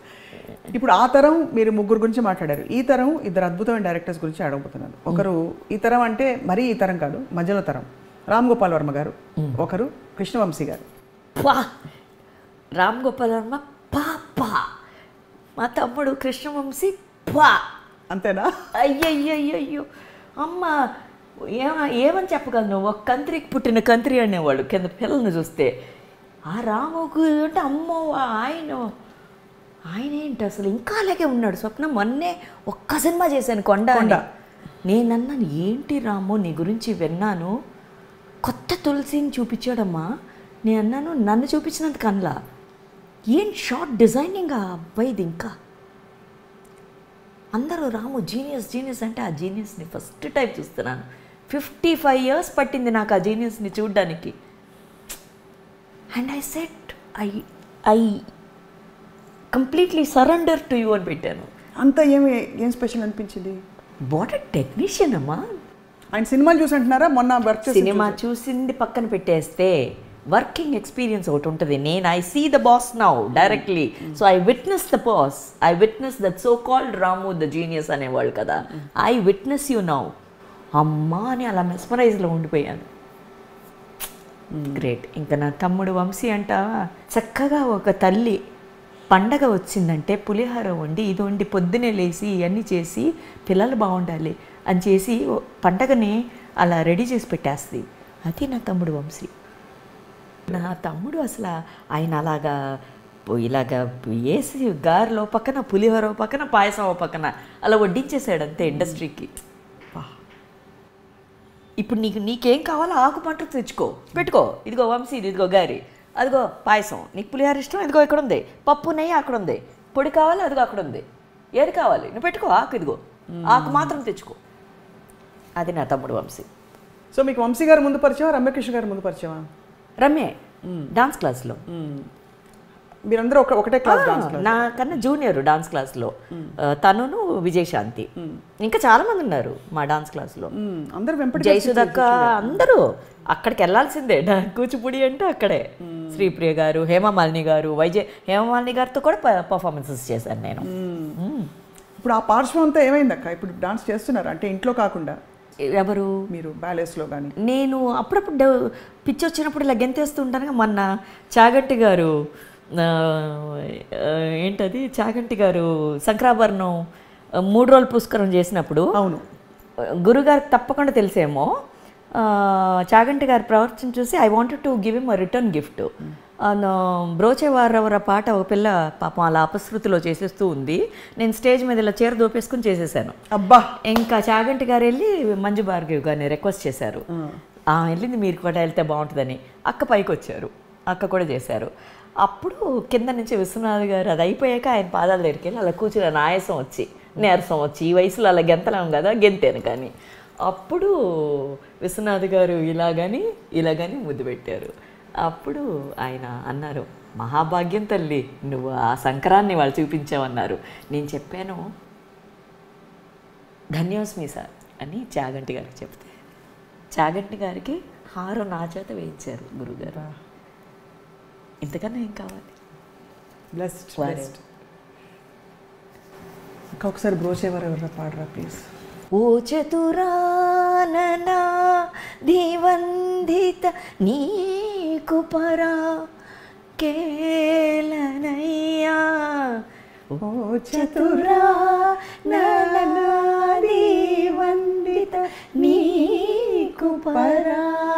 ఇప్పుడు ఆ తరం మీరు ముగ్గురు గురించి మాట్లాడారు ఈ తరం ఇద్దరు అద్భుతమైన డైరెక్టర్స్ గురించి అడగబోతున్నాను ఒకరు ఈ తరం అంటే మరీ ఈ తరం కాదు మధ్యలో తరం రామ్ గోపాల్ వర్మ గారు ఒకరు కృష్ణవంశీ గారు పా రామ్ గోపాల్ వర్మ పాప మా తమ్ముడు కృష్ణవంశీ పా అంతేనా అయ్యయ్యయ్యో అమ్మ ఏమ ఏమని చెప్పగలను ఒక కంత్రికి పుట్టిన కంత్రి అనేవాళ్ళు కింద పిల్లల్ని చూస్తే ఆ రాముకు అంటే అమ్మో ఆయన ఆయన ఏంటి అసలు ఇంకా అలాగే ఉన్నాడు స్వప్న మొన్నే ఒక్క సినిమా చేశాను కొండ అని. కొండ. నేనన్నాను ఏంటి రాము నీ గురించి విన్నాను కొత్త తులసిని చూపించాడమ్మా నేను అన్నాను నన్ను చూపించినంత కన్లా ఏం షార్ట్ డిజైనింగ్ ఆ అబ్బాయిది ఇంకా అందరూ రాము జీనియస్ జీనియస్ అంటే ఆ జీనియస్ని ఫస్ట్ టైం చూస్తున్నాను ఫిఫ్టీ ఫైవ్ ఇయర్స్ పట్టింది నాకు ఆ జీనియస్ని చూడడానికి and I said I I completely surrender to you అని పెట్టాను అంత ఏమి ఏం స్పెషల్ అనిపించింది వాట్ అ టెక్నీషియన్ అమ్మా ఆయన సినిమాలు చూసి అంటున్నారా మొన్న వర్క్ చేసి సినిమా చూసింది పక్కన పెట్టేస్తే వర్కింగ్ ఎక్స్పీరియన్స్ ఒకటి ఉంటుంది నేను I see the boss now directly so I witness the boss I witness that so called Ramu the genius అనేవాళ్ళు కదా ఐ విట్నెస్ యూ నౌ అమ్మా అని అలా మెస్మరైజ్లో ఉండిపోయాను గ్రేట్ ఇంకా నా తమ్ముడు వంశీ అంట చక్కగా ఒక తల్లి పండగ వచ్చిందంటే పులిహార వండి ఇది వండి పొద్దునే లేచి ఇవన్నీ చేసి పిల్లలు బాగుండాలి అని చేసి ఓ పండగని అలా రెడీ చేసి పెట్టేస్తుంది అది నా తమ్ముడు వంశీ నా తమ్ముడు అసలు ఆయన అలాగా పో- ఇలాగా వేసి గారెలో పక్కన పులిహోర ఓ పక్కన పాయసం ఓ పక్కన అలా వడ్డించేసాడు అంతే ఇండస్ట్రీకి ఇప్పుడు నీకు నీకేం కావాలో ఆకు పంట తెచ్చుకో పెట్టుకో ఇదిగో వంశీ ఇదిగో గారి అదిగో పాయసం నీకు పులిహార ఇష్టం ఇదిగో ఇక్కడ ఉంది పప్పు నెయ్యి అక్కడ ఉంది పొడి కావాలి అదిగో అక్కడ ఉంది ఏది కావాలి నువ్వు పెట్టుకో ఆకు ఇదిగో ఆకు మాత్రం తెచ్చుకో అది నా తమ్ముడు వంశీ సో మీకు వంశీ గారు ముందు పరిచయం రమ్యకృష్ణ గారు ముందు పరిచయమా రమ్య డాన్స్ క్లాస్లో మీరందరూ ఒక ఒకటే క్లాస్ డాన్స్ క్లాస్ నాకన్నా జూనియర్ డాన్స్ క్లాస్లో ఆ, తనును విజయశాంతి ఇంకా చాలా మంది ఉన్నారు మా డాన్స్ క్లాస్లో మ్మ్. అందరూ వెంపటి జయసుదక్క అందరూ అక్కడికి వెళ్ళాల్సిందే డా- కూచిపూడి అంటే అక్కడే శ్రీప్రియ గారు హేమమాలిని గారు వైజయ్ హేమమాలిని గారితో కూడా పర్ఫార్మెన్సెస్ చేశాను నేను మ్మ్. ఇప్పుడు ఆ పార్శ్వం అంతా ఏమైంది అక్క ఇప్పుడు డాన్స్ చేస్తున్నారు అంటే ఇంట్లో కాకుండా ఎవరు మీరు బ్యాలెన్స్లో కానీ నేను అప్పుడప్పుడు డ- పిచ్చి వచ్చినప్పుడు ఇలా గెంతేస్తూ ఉంటాను మొన్న చాగంటి గారు ఆ, ఆ, ఏంటది చాగంటి గారు శంకరాభరణం ఆ, మూడు రోజులు పుష్కరం చేసినప్పుడు అవును గురుగారికి తప్పకుండా తెలిసేమో ఆ, చాగంటి గారి ప్రవర్తన చూసి I wanted to give him return gift బ్రోచేవారవర పాట ఒక పిల్ల పాపం అలా అపశృతిలో చేసేస్తూ ఉంది నేను స్టేజ్ మీద ఇలా చీర దోపేసుకుని చేసేసాను అబ్బా ఇంకా చాగంటి గారు వెళ్ళి మంజు భార్గవి గారిని రిక్వెస్ట్ చేశారు ఆ వెళ్ళింది మీరు కూడా వెళ్తే బాగుంటుందని అక్క పైకి వచ్చారు అక్క కూడా చేశారు అప్పుడు కింద నుంచి విశ్వనాథ్ గారు అది అయిపోయాక ఆయన పాదాల దగ్గరికి వెళ్ళి అలా కూర్చుని ఆయన ఆయాసం వచ్చి నీరసం వచ్చి ఈ వయసులో అలా గెంతలేం కదా గెంతాను కానీ అప్పుడు విశ్వనాథ్ గారు ఇలాగని ఇలాగని ముద్దు పెట్టారు అప్పుడు ఆయన అన్నారు మహాభాగ్యం తల్లి నువ్వు ఆ సంక్రాన్ని వాళ్ళు చూపించావన్నారు నేను చెప్పాను ధన్యోస్మి సార్ అని చాగంటి గారికి చెప్తే చాగంటి గారికి హారం నా చేత వేయించారు గురుగారు ఇంతకన్నా ఏం కావాలి బ్లెస్డ్ వారే. బ్లెస్డ్ ఇంకా ఒకసారి బ్రోచేవారు ఎవరు పాడరా ప్లీజ్ ఓ చతురాననా దివందిత నీకు పరా కేలనయ్యా ఓ చతురాననా దివందిత నీకు పరా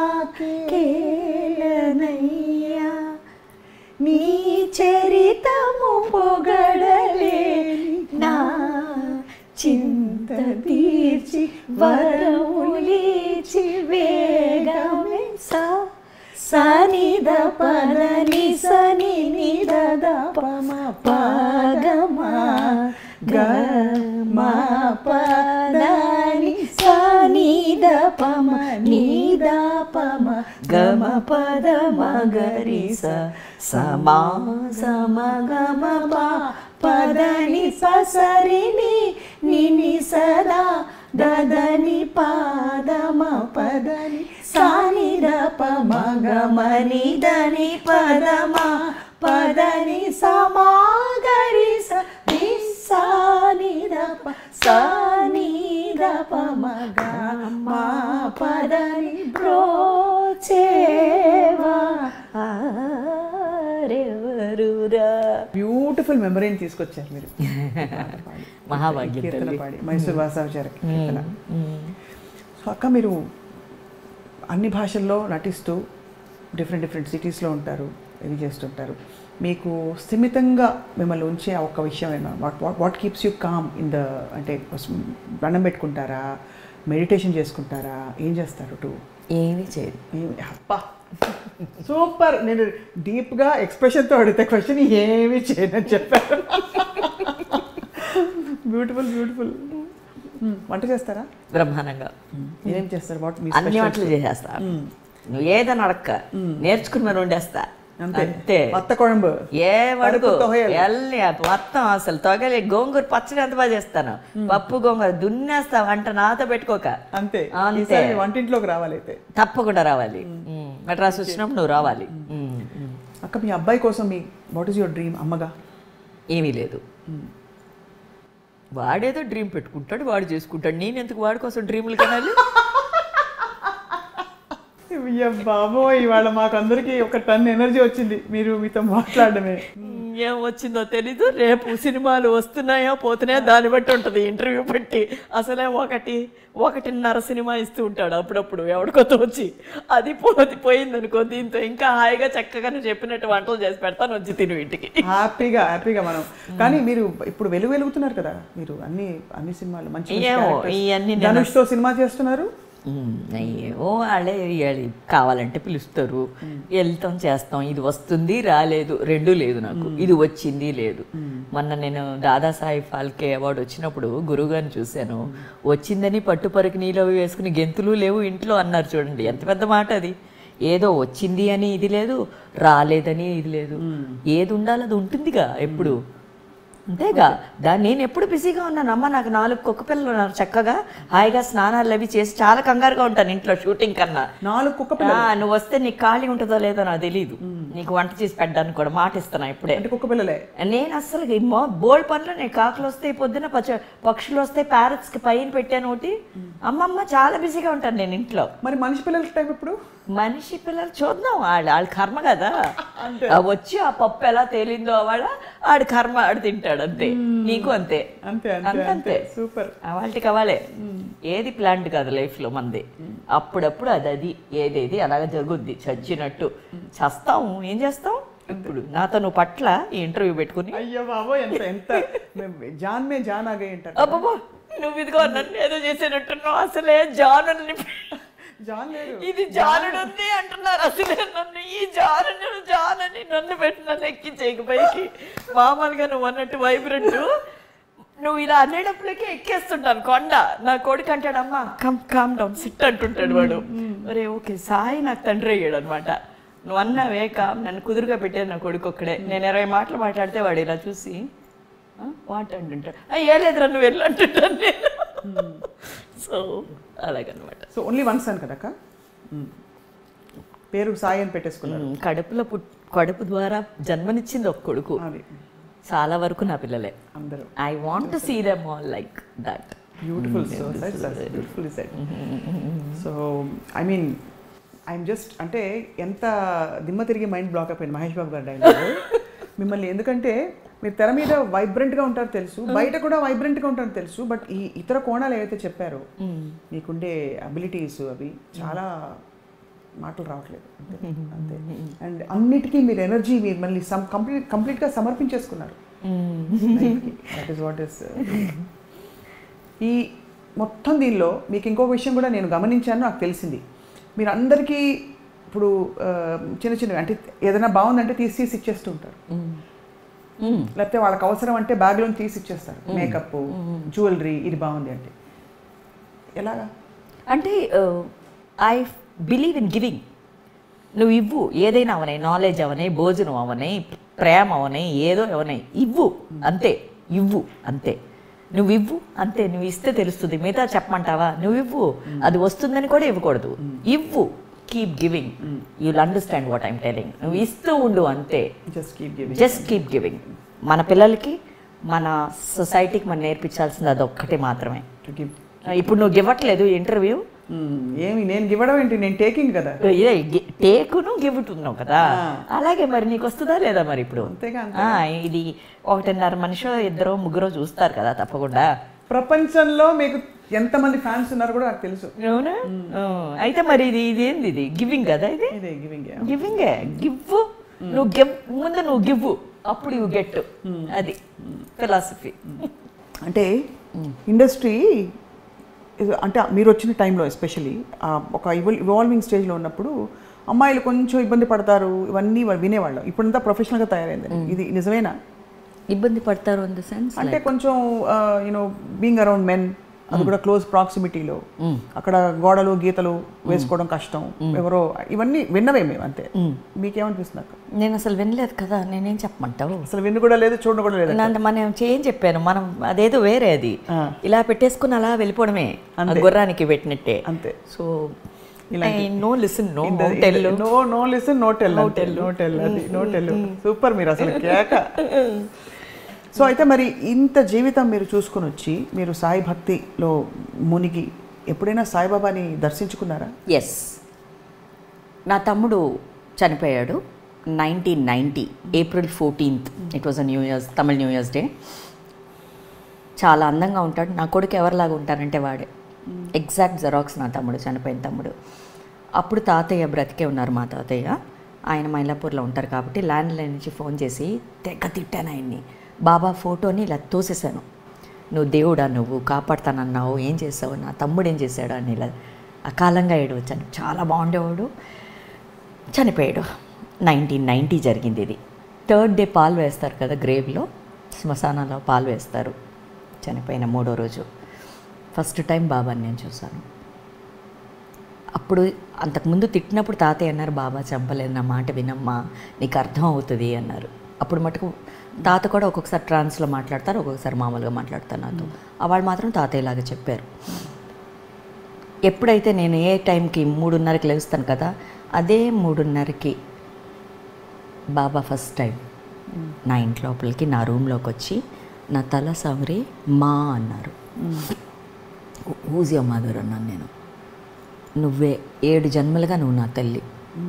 కేలనయ్యా నీ చరితము పొగడలేని నా చింత తీర్చి వరములీచి వేగమే సా సనిద పదని సని నిద పమ పగమా గమ పదని సనిద పమ నిద పమ గమ పద మగరి స సమా సమ గమ ప పదని ససరిని నిని సదా దదని పాదమ పదని సాని ద పమ గమని దని పదమ పదని సమాగరి స ని సాని దపమగ మా పదని బ్రోచేవా ఆరెవరురా బ్యూటిఫుల్ మెమరీని తీసుకొచ్చారు మీరు మహాభాగ్యం కీర్తన తల్లి. పాడి మైసూర్ వాసాచార కీర్తన సో అక్క మీరు అన్ని భాషల్లో నటిస్తూ డిఫరెంట్ డిఫరెంట్ సిటీస్లో ఉంటారు ఇది చేస్తుంటారు మీకు స్థిమితంగా మిమ్మల్ని ఉంచే ఒక విషయం ఏమన్నా what what what keeps you calm in the అంటే దండం పెట్టుకుంటారా మెడిటేషన్ చేసుకుంటారా ఏం చేస్తారు టు ఏమీ చేయదు ఏమి అబ్బా సూపర్ నేను డీప్గా ఎక్స్ప్రెషన్తో అడిగితే క్వశ్చన్ ఏమీ చేయనని చెప్పారు బ్యూటిఫుల్ బ్యూటిఫుల్ వంట చేస్తారా బ్రహ్మాండంగా ఏం చేస్తారు వాట్ మీ అన్ని వంటలు చేసేస్తా నువ్వు ఏదని అడక్క నేర్చుకుని మరి వండేస్తా అంతే అంతే మత్త కొഴంబు ఏ వరకు పరుపు తొహేలు. ఎల్లి మొత్తం అసలు తొగలి గోంగూర పచ్చడి ఎంత బాగా చేస్తాను పప్పు గోంగూర దున్నేస్తా వంట నాతో పెట్టుకోక అంతే అంతే. ఈసారి మీ వంటింట్లోకి రావాలి అయితే తప్పకుండా రావాలి ఉమ్. మెడ్రాస్ వచ్చినప్పుడు నువ్వు రావాలి ఉమ్, ఉమ్. అక్క మీ అబ్బాయి కోసం మీ వాట్ ఈస్ యువర్ డ్రీమ్ అమ్మగా ఏమీ లేదు వాడేదో డ్రీమ్ పెట్టుకుంటాడు వాడు చేసుకుంటాడు నేను ఎందుకు వాడి కోసం డ్రీములు కనాలి అయ్య బాబోయ్ ఇవాళ మాకు అందరికీ ఒక టన్ ఎనర్జీ వచ్చింది మీరు మీతో మాట్లాడడమే ఏం వచ్చిందో తెలీదు రేపు సినిమాలు వస్తున్నాయో పోతున్నాయో దాన్ని బట్టి ఉంటుంది ఇంటర్వ్యూ పెట్టి అసలే ఒకటి ఒకటిన్నర సినిమా ఇస్తూ ఉంటాడు అప్పుడప్పుడు ఎవడికొత్త వచ్చి అది పోది పోయింది అనుకో దీంతో ఇంకా హాయిగా చక్కగా నువ్వు చెప్పినట్టు వంటలు చేసి పెడతాను వచ్చి తిను ఇంటికి హ్యాపీగా హ్యాపీగా మనం కానీ మీరు ఇప్పుడు వెలుగు వెలుగుతున్నారు కదా మీరు అన్ని అన్ని సినిమాలు మంచి మంచి ఏమో, characters. ఇవన్నీ నేను- ధనుష్తో సినిమా చేస్తున్నారు ఉమ్, అయ్యో వాళ్ళే ఇయ్యాలి. కావాలంటే పిలుస్తారు వెళ్తాం చేస్తాం ఇది వస్తుంది రాలేదు రెండు లేదు నాకు ఇది వచ్చింది లేదు మొన్న నేను దాదాసాహెబ్ ఫాల్కే అవార్డు వచ్చినప్పుడు గురువుగారిని చూశాను వచ్చిందని పట్టుపరికి నీళ్ళు అవి వేసుకుని గెంతులు లేవు ఇంట్లో అన్నారు చూడండి ఎంత పెద్ద మాట అది ఏదో వచ్చింది అని ఇది లేదు రాలేదని ఇది లేదు ఏది ఉండాలి అది ఉంటుందిగా ఎప్పుడు అంతేగా దాన్ని నేను ఎప్పుడు బిజీగా ఉన్నాను అమ్మ నాకు నాలుగు కుక్క పిల్లలు ఉన్నారు చక్కగా హాయిగా స్నానాలు అవి చేసి చాలా కంగారుగా ఉంటాను ఇంట్లో షూటింగ్ కన్నా నాలుగు కుక్క ఆ, నువ్వు వస్తే నీకు ఖాళీ ఉంటుందో లేదో నాకు తెలియదు నీకు వంట చేసి పెట్టడానికి కూడా మాట ఇస్తున్నా ఇప్పుడే అంటే కుక్క పిల్లలే నేను అసలు బోల్డ్ పనులు నేను కాకులు వస్తాయి పొద్దున పచ్చ పక్షులు వస్తాయి parrots కి పైన పెట్టాను ఒకటి అమ్మమ్మ చాలా బిజీగా ఉంటాను నేను ఇంట్లో మరి మనిషి పిల్లలకి టైం ఎప్పుడు మనిషి పిల్లలు చూద్దాం వాళ్ళు వాళ్ళ కర్మ కదా ఆ వచ్చి ఆ పప్పు ఎలా తేలిందో వాడ ఆడి కర్మ ఆడు తింటాడు అంతే నీకు అంతే అంతే అంతే అంతే సూపర్ వాళ్ళకి అవ్వాలే ఏది ప్లాంట్ కాదు లైఫ్ లో మంది అప్పుడప్పుడు అది అది ఏదేది అలాగే జరుగుద్ది చచ్చినట్టు చస్తాం ఏం చేస్తాం ఇప్పుడు నాతో నువ్వు పట్ల ఈ ఇంటర్వ్యూ పెట్టుకుని అయ్యో బాబో ఎంత ఎంత మేము జాన్ మే జాన్ ఆగే అంటారు అబ్బబ్బా నువ్వు ఇదిగో నన్ను ఏదో చేసేటట్టున్నావు అసలే జాను జాన్ లేరు ఇది జానుడు ఉంది అంటున్నారు అసలే నన్ను ఈ జాను జానని నన్ను పెట్టి నన్ను ఎక్కించేయక పైకి మామూలుగా నువ్వు అన్నట్టు వైబ్రెంట్ నువ్వు ఇలా అనేటప్పటికే ఎక్కేస్తుంటాను కొండ నా కొడుకు అంటాడు అమ్మా కమ్ కామ్ డౌన్ సిట్ అంటుంటాడు వాడు అరే ఓకే సాయి నాకు తండ్రి అయ్యాడు అనమాట నువ్వు అన్నావే కామ్ నన్ను కుదురుగా పెట్టేది నా కొడుకు ఒక్కడే నేను ఇరవై మాటలు మాట్లాడితే వాడు ఇలా చూసి వాట్ అంటుంటాడు "ఆ, ఏ లేదురా నువ్వు వెళ్ళు అంటుంటాను నేను సో అలాగనమాట సో ఓన్లీ వన్ సన్ కదక్క పేరు సాయి అని పెట్టేసుకున్నారు ఉమ్, కడుపులో పుట్ కడుపు ద్వారా జన్మనిచ్చింది ఒక కొడుకు అది చాలా వరకు నా పిల్లలే అందరూ I want to see them all like that beautiful so beautiful set so I mean I'm just అంటే ఎంత దిమ్మ తిరిగి మైండ్ బ్లాక్ అయిపోయింది మహేష్ బాబు గారి డైలాగ్ మిమ్మల్ని ఎందుకంటే మీరు తెర మీద వైబ్రెంట్గా ఉంటారు తెలుసు బయట కూడా వైబ్రెంట్గా ఉంటారు తెలుసు బట్ ఈ ఇతర కోణాలు ఏవైతే చెప్పారో మీకుండే అబిలిటీస్ అవి చాలా మాటలు రావట్లేదు అంతే అంతే అండ్ అన్నిటికీ మీరు ఎనర్జీ మీరు మళ్ళీ సమ్ కంప్లీట్ కంప్లీట్గా సమర్పించేసుకున్నారు దట్ ఈస్ వాట్ ఇస్ ఈ మొత్తం దీనిలో మీకు ఇంకో విషయం కూడా నేను గమనించాను నాకు తెలిసింది మీరు అందరికీ ఇప్పుడు ఆ, చిన్న చిన్నవి అంటే ఏదైనా బాగుందంటే తీసి తీసి ఇచ్చేస్తూ ఉంటారు లేకపోతే వాళ్ళకి అవసరం అంటే బ్యాగ్లో తీసి ఇచ్చేస్తారు మేకప్ జ్యువెలరీ ఇది బాగుంది అంటే ఎలాగా అంటే ఐ బిలీవ్ ఇన్ గివింగ్ నువ్వు ఇవ్వు ఏదైనా అవనాయి నాలెడ్జ్ అవనాయి భోజనం అవనాయి ప్రేమ అవనాయి ఏదో అవనాయి ఇవ్వు అంతే ఇవ్వు అంతే నువ్వు ఇవ్వు అంతే నువ్వు ఇస్తే తెలుస్తుంది మిగతా చెప్పమంటావా నువ్వు ఇవ్వు అది వస్తుందని కూడా ఇవ్వకూడదు ఇవ్వు keep giving you'll understand what I'm telling నువ్వు ఇస్తూ ఉండు అంతే just keep giving just keep giving మన పిల్లలకి మన సొసైటీకి మనం నేర్పించాల్సింది అది ఒక్కటి మాత్రమే To give. ఇప్పుడు నువ్వు ఇవ్వట్లేదు ఇంటర్వ్యూ మ్మ్. ఏమి నేను ఇవ్వడం ఏంటి నేను టేకింగ్ కదా ఇదే టేకును గివ్వుతున్నావు కదా అలాగే మరి నీకు వస్తుందా లేదా మరి ఇప్పుడు అంతేగా, ఆ, ఇది ఒకటిన్నర మనిషి ఇద్దరు ముగ్గురు చూస్తారు కదా తప్పకుండా ప్రపంచంలో మీకు ఎంతమంది ఫ్యాన్స్ ఉన్నారు కూడా నాకు తెలుసు అవునా ఆ, అయితే మరి ఇది ఇది ఏంది ఇది గివింగ్ కదా ఇది ఇదే గివింగ్ గివింగ్ గివ్ నువ్వు గివ్ ముందు నువ్వు గివ్ అప్పుడు యు గెట్ అది ఫిలాసఫీ అంటే ఇండస్ట్రీ అంటే మీరు వచ్చిన టైంలో ఎస్పెషలీ ఒక ఇవాల్వింగ్ స్టేజ్లో ఉన్నప్పుడు అమ్మాయిలు కొంచెం ఇబ్బంది పడతారు ఇవన్నీ వాళ్ళు వినేవాళ్ళం ఇప్పుడంతా ప్రొఫెషనల్గా తయారైంది ఇది నిజమేనా ఇబ్బంది పడతారు ఇన్ ద సెన్స్ అంటే కొంచెం యూనో బీయింగ్ అరౌండ్ మెన్ అది కూడా క్లోజ్ ప్రాక్సిమిటీలో అక్కడ గోడలు గీతలు వేసుకోవడం కష్టం ఎవరో ఇవన్నీ విన్నవే మేము అంతే మీకేమనిపిస్తుంది అక్క నేను అసలు వినలేదు కదా నేనేం చెప్పమంటావు అసలు విన్ను కూడా లేదు చూడడం కూడా లేదు నన్ను మనం చేయం చెప్పాను మనం అదేదో వేరే అది ఆ. ఇలా పెట్టేసుకుని అలా వెళ్ళిపోవడమే ఆ గుర్రానికి పెట్టినట్టే అంతే so no listen no tell no no listen no tell no tell no tell అది నో టెల్ సూపర్ మీరు అసలు కేక సో అయితే మరి ఇంత జీవితం మీరు చూసుకొని వచ్చి మీరు సాయి భక్తిలో మునిగి ఎప్పుడైనా సాయిబాబాని దర్శించుకున్నారా ఎస్ నా తమ్ముడు చనిపోయాడు nineteen ninety April fourteenth it was a new year's Tamil new year's day చాలా అందంగా ఉంటాడు నా కొడుకు ఎవరిలాగా ఉంటానంటే వాడే ఎగ్జాక్ట్ జెరాక్స్ నా తమ్ముడు చనిపోయిన తమ్ముడు అప్పుడు తాతయ్య బ్రతికే ఉన్నారు మా తాతయ్య ఆయన మైలాపూర్లో ఉంటారు కాబట్టి ల్యాండ్ లైన్ నుంచి ఫోన్ చేసి తెగ తిట్టాను ఆయన్ని బాబా ఫోటోని ఇలా తోసేశాను నువ్వు దేవుడా నువ్వు కాపాడుతానన్నావు ఏం చేసావు నా తమ్ముడు ఏం చేశాడు అని ఇలా అకాలంగా ఏడవచ్చాను చాలా బాగుండేవాడు చనిపోయాడు నైన్టీన్ నైంటీ జరిగింది ఇది థర్డ్ డే పాలు వేస్తారు కదా గ్రేవ్లో శ్మశానంలో పాలు వేస్తారు చనిపోయిన మూడో రోజు ఫస్ట్ టైం బాబాని నేను చూశాను అప్పుడు అంతకుముందు తిట్టినప్పుడు తాతయ్య అన్నారు బాబా చంపలేదు నా మాట వినమ్మా నీకు అర్థం అవుతుంది అన్నారు అప్పుడు మటుకు తాత కూడా ఒక్కొక్కసారి ట్రాన్స్లో మాట్లాడతారు ఒక్కొక్కసారి మామూలుగా మాట్లాడతారు నాతో ఆ వాళ్ళు మాత్రం తాతయ్యలాగా చెప్పారు ఎప్పుడైతే నేను ఏ టైంకి మూడున్నరకి లేస్తాను కదా అదే మూడున్నరకి బాబా ఫస్ట్ టైం నా ఇంటి లోపలికి నా రూమ్లోకి వచ్చి నా తల సవరి మా అన్నారు ఊజ్ యువర్ మదర్ అన్నాను నేను నువ్వే ఏడు జన్మలుగా నువ్వు నా తల్లి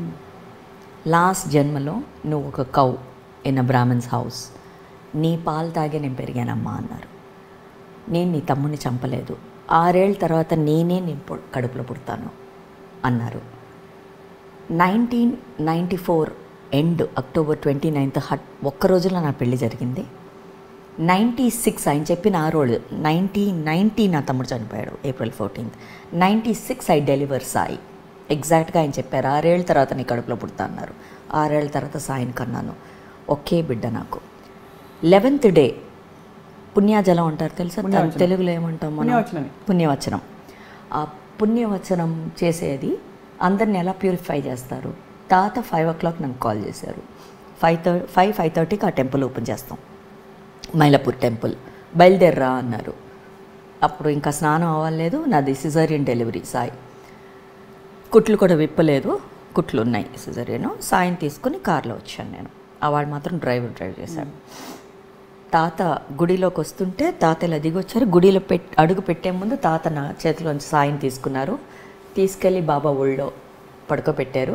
లాస్ట్ జన్మలో నువ్వు ఒక cow in a Brahmin's house నీ పాలు తాగే నేను పెరిగానమ్మా అన్నారు నేను నీ తమ్ముని చంపలేదు ఆరేళ్ళ తర్వాత నేనే నీ పొ- కడుపులో పుడతాను అన్నారు nineteen ninety four and October twenty ninth హట్ ఒక్క రోజులో నా పెళ్లి జరిగింది నైంటీ సిక్స్ ఆయన చెప్పిన ఆ రోజు నైంటీ నైంటీ నా తమ్ముడు చనిపోయాడు April fourteenth ninety six I deliver Sai ఎగ్జాక్ట్గా ఆయన చెప్పారు ఆరేళ్ళ తర్వాత నీ కడుపులో పుడతా అన్నారు ఆరేళ్ళ తర్వాత సాయిని కన్నాను ఒకే బిడ్డ నాకు లెవెన్త్ డే పుణ్యాజలం అంటారు తెలుసా తెలు- తెలుగులో ఏమంటాం మనం పుణ్యవచనమే. పుణ్యవచనం ఆ పుణ్యవచనం చేసేది అందరిని ఎలా ప్యూరిఫై చేస్తారు తాత ఫైవ్ ఓ క్లాక్ నన్ను కాల్ చేశారు ఫైవ్ థర్ ఫైవ్ ఫైవ్ థర్టీకి ఆ టెంపుల్ ఓపెన్ చేస్తాం మైలాపూర్ టెంపుల్ బయలుదేర్రా అన్నారు అప్పుడు ఇంకా స్నానం అవ్వలేదు నాది సిజరియన్ డెలివరీ సాయి కుట్లు కూడా విప్పలేదు కుట్లు ఉన్నాయి సిజరియన్ సాయం తీసుకుని కార్లో వచ్చాను నేను ఆ వాడు మాత్రం డ్రైవర్ డ్రైవ్ చేశాడు తాత గుడిలోకి వస్తుంటే తాత ఇలా దిగొచ్చారు గుడిలో పెట్ అడుగు పెట్టే ముందు తాత నా చేతిలోంచి సాయం తీసుకున్నారు తీసుకెళ్ళి బాబా ఒళ్ళో పడుకోబెట్టారు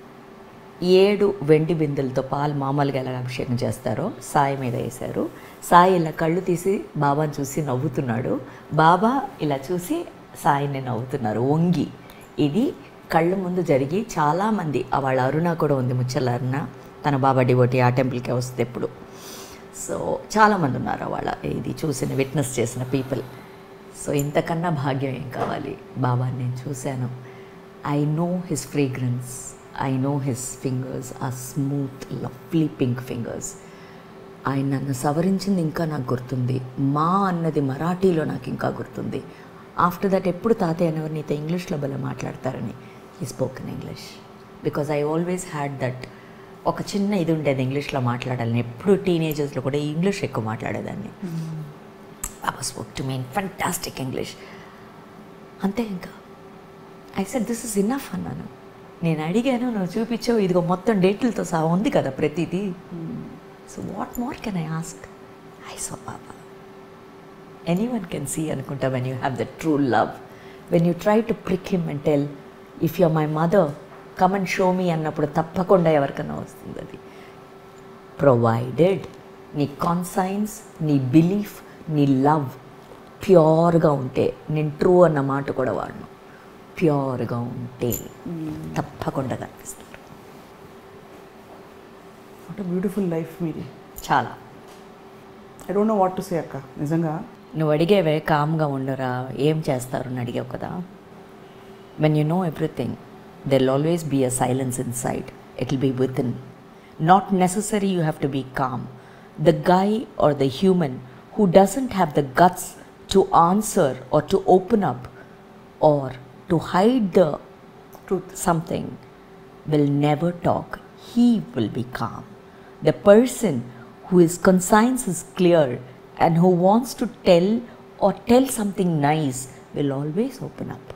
ఏడు వెండి బిందెలతో పాలు మామూలుగా ఎలా అభిషేకం చేస్తారో సాయి మీద వేశారు సాయి ఇలా కళ్ళు తీసి బాబాని చూసి నవ్వుతున్నాడు బాబా ఇలా చూసి సాయిని నవ్వుతున్నారు వంగి ఇది కళ్ళ ముందు జరిగి చాలామంది ఆ వాళ్ళ అరుణ కూడా ఉంది ముచ్చల అరుణ తన బాబా డివోటి ఆ టెంపుల్కే వస్తే ఎప్పుడు సో చాలామంది ఉన్నారు వాళ్ళ ఇది చూసిన విట్నెస్ చేసిన పీపుల్ సో ఇంతకన్నా భాగ్యం ఏం కావాలి బాబాని నేను చూశాను I know his fragrance I know his fingers ఆ స్మూత్ లవ్లీ పింక్ ఫింగర్స్ ఆయన నన్ను సవరించింది ఇంకా నాకు గుర్తుంది మా అన్నది మరాఠీలో నాకు ఇంకా గుర్తుంది ఆఫ్టర్ దట్ ఎప్పుడు తాతయ్య అనేవారు నీతో ఇంగ్లీష్లో భలే మాట్లాడతారని ఈ spoken English because I always had that ఒక చిన్న ఇది ఉండేది ఇంగ్లీష్లో మాట్లాడాలని ఎప్పుడు టీనేజర్స్లో కూడా ఇంగ్లీష్ ఎక్కువ మాట్లాడేదాన్ని Baba spoke to mean fantastic English అంతే ఇంకా I said this is enough అన్నాను నేను అడిగాను నువ్వు చూపించావు ఇదిగో మొత్తం డేట్లతో సహా ఉంది కదా ప్రతిదీ so what more can I ask I so Baba anyone can see అనుకుంటా when you have the true love when you try to prick him and tell if you're my mother come and show me అన్నప్పుడు తప్పకుండా ఎవరికైనా వస్తుంది అది provided నీ conscience నీ belief నీ love ప్యూర్గా ఉంటే నేను ట్రూ అన్న మాట కూడా వాడను ప్యూర్గా ఉంటే తప్పకుండా కనిపిస్తారు వాట్ బ్యూటిఫుల్ లైఫ్ మీది చాలా I don't know what to say అక్క నిజంగా నువ్వు అడిగేవే కామ్గా ఉండరా ఏం చేస్తారు అని అడిగావు కదా when you know everything there always be a silence inside it will be within not necessary you have to be calm the guy or the human who doesn't have the guts to answer or to open up or to hide the truth something will never talk. He will be calm. The person who his conscience is clear and who wants to tell or tell something nice will always open up.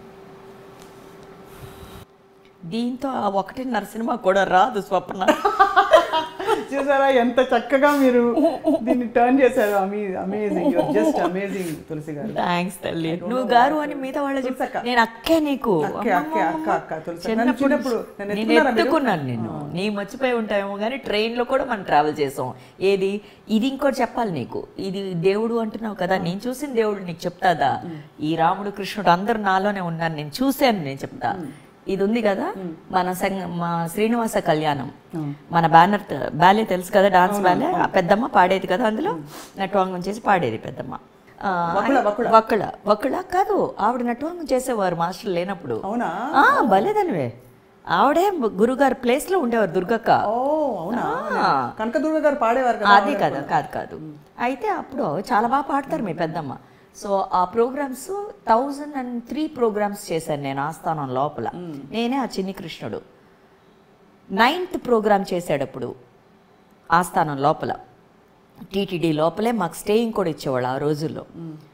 దీంతో ఆ ఒకటిన్నర cinema కూడా రాదు స్వప్న చూసారా ఎంత చక్కగా మీరు దీన్ని టర్న్ చేశారు అమీ amazing just amazing Tulasi garu thanks తల్లి నువ్వు గారు అని మిగతా వాళ్ళు తులసి అక్క. చెప్పా నేను అక్కే నీకు అక్కే, అక్కే, అక్క, అక్క, తులసి అక్క. నన్ను చిన్నప్పుడు చిన్నప్పుడు నన్ను నేను ఎత్తుకున్నారా మీరు? ఎత్తుకున్నాను నేను నీ మర్చిపోయి ఉంటాయేమో కానీ ట్రైన్లో కూడా మనం ట్రావెల్ చేసాం ఏది ఇది ఇంకోటి చెప్పాలి నీకు ఇది దేవుడు అంటున్నావు కదా నేను చూసిన దేవుడు నీకు చెప్తాదా ఈ రాముడు కృష్ణుడు అందరు నాలోనే ఉన్నారు నేను చూశాను నేను చెప్తా ఇది ఉంది కదా మన సంగ మా శ్రీనివాస కళ్యాణం మన బ్యానర్ బ్యాలే తెలుసు కదా డాన్స్ బ్యాలే ఆ పెద్దమ్మ పాడేది కదా అందులో నటవాంగం చేసి పాడేది పెద్దమ్మ ఆ, వకుళ, వకుళ. వకుళ వకుళ కాదు ఆవిడ నటవాంగం చేసేవారు మాస్టర్ లేనప్పుడు అవునా ఆ, భలేదనివే ఆవిడే గురుగారు ప్లేస్ లో ఉండేవారు దుర్గక్క ఓ అవునా ఆ. కనకదుర్గ గారు పాడేవారు కదా అదే కదా కాదు కాదు అయితే అప్పుడు చాలా బాగా పాడతారు మీ పెద్దమ్మ సో ఆ programmes thousand and three programmes చేశాను నేను ఆస్థానం లోపల నేనే ఆ చిన్ని కృష్ణుడు నైన్త్ ప్రోగ్రామ్ చేసేటప్పుడు ఆస్థానం లోపల టీటీడీ లోపలే మాకు స్టేయింగ్ కూడా ఇచ్చేవాళ్ళు ఆ రోజుల్లో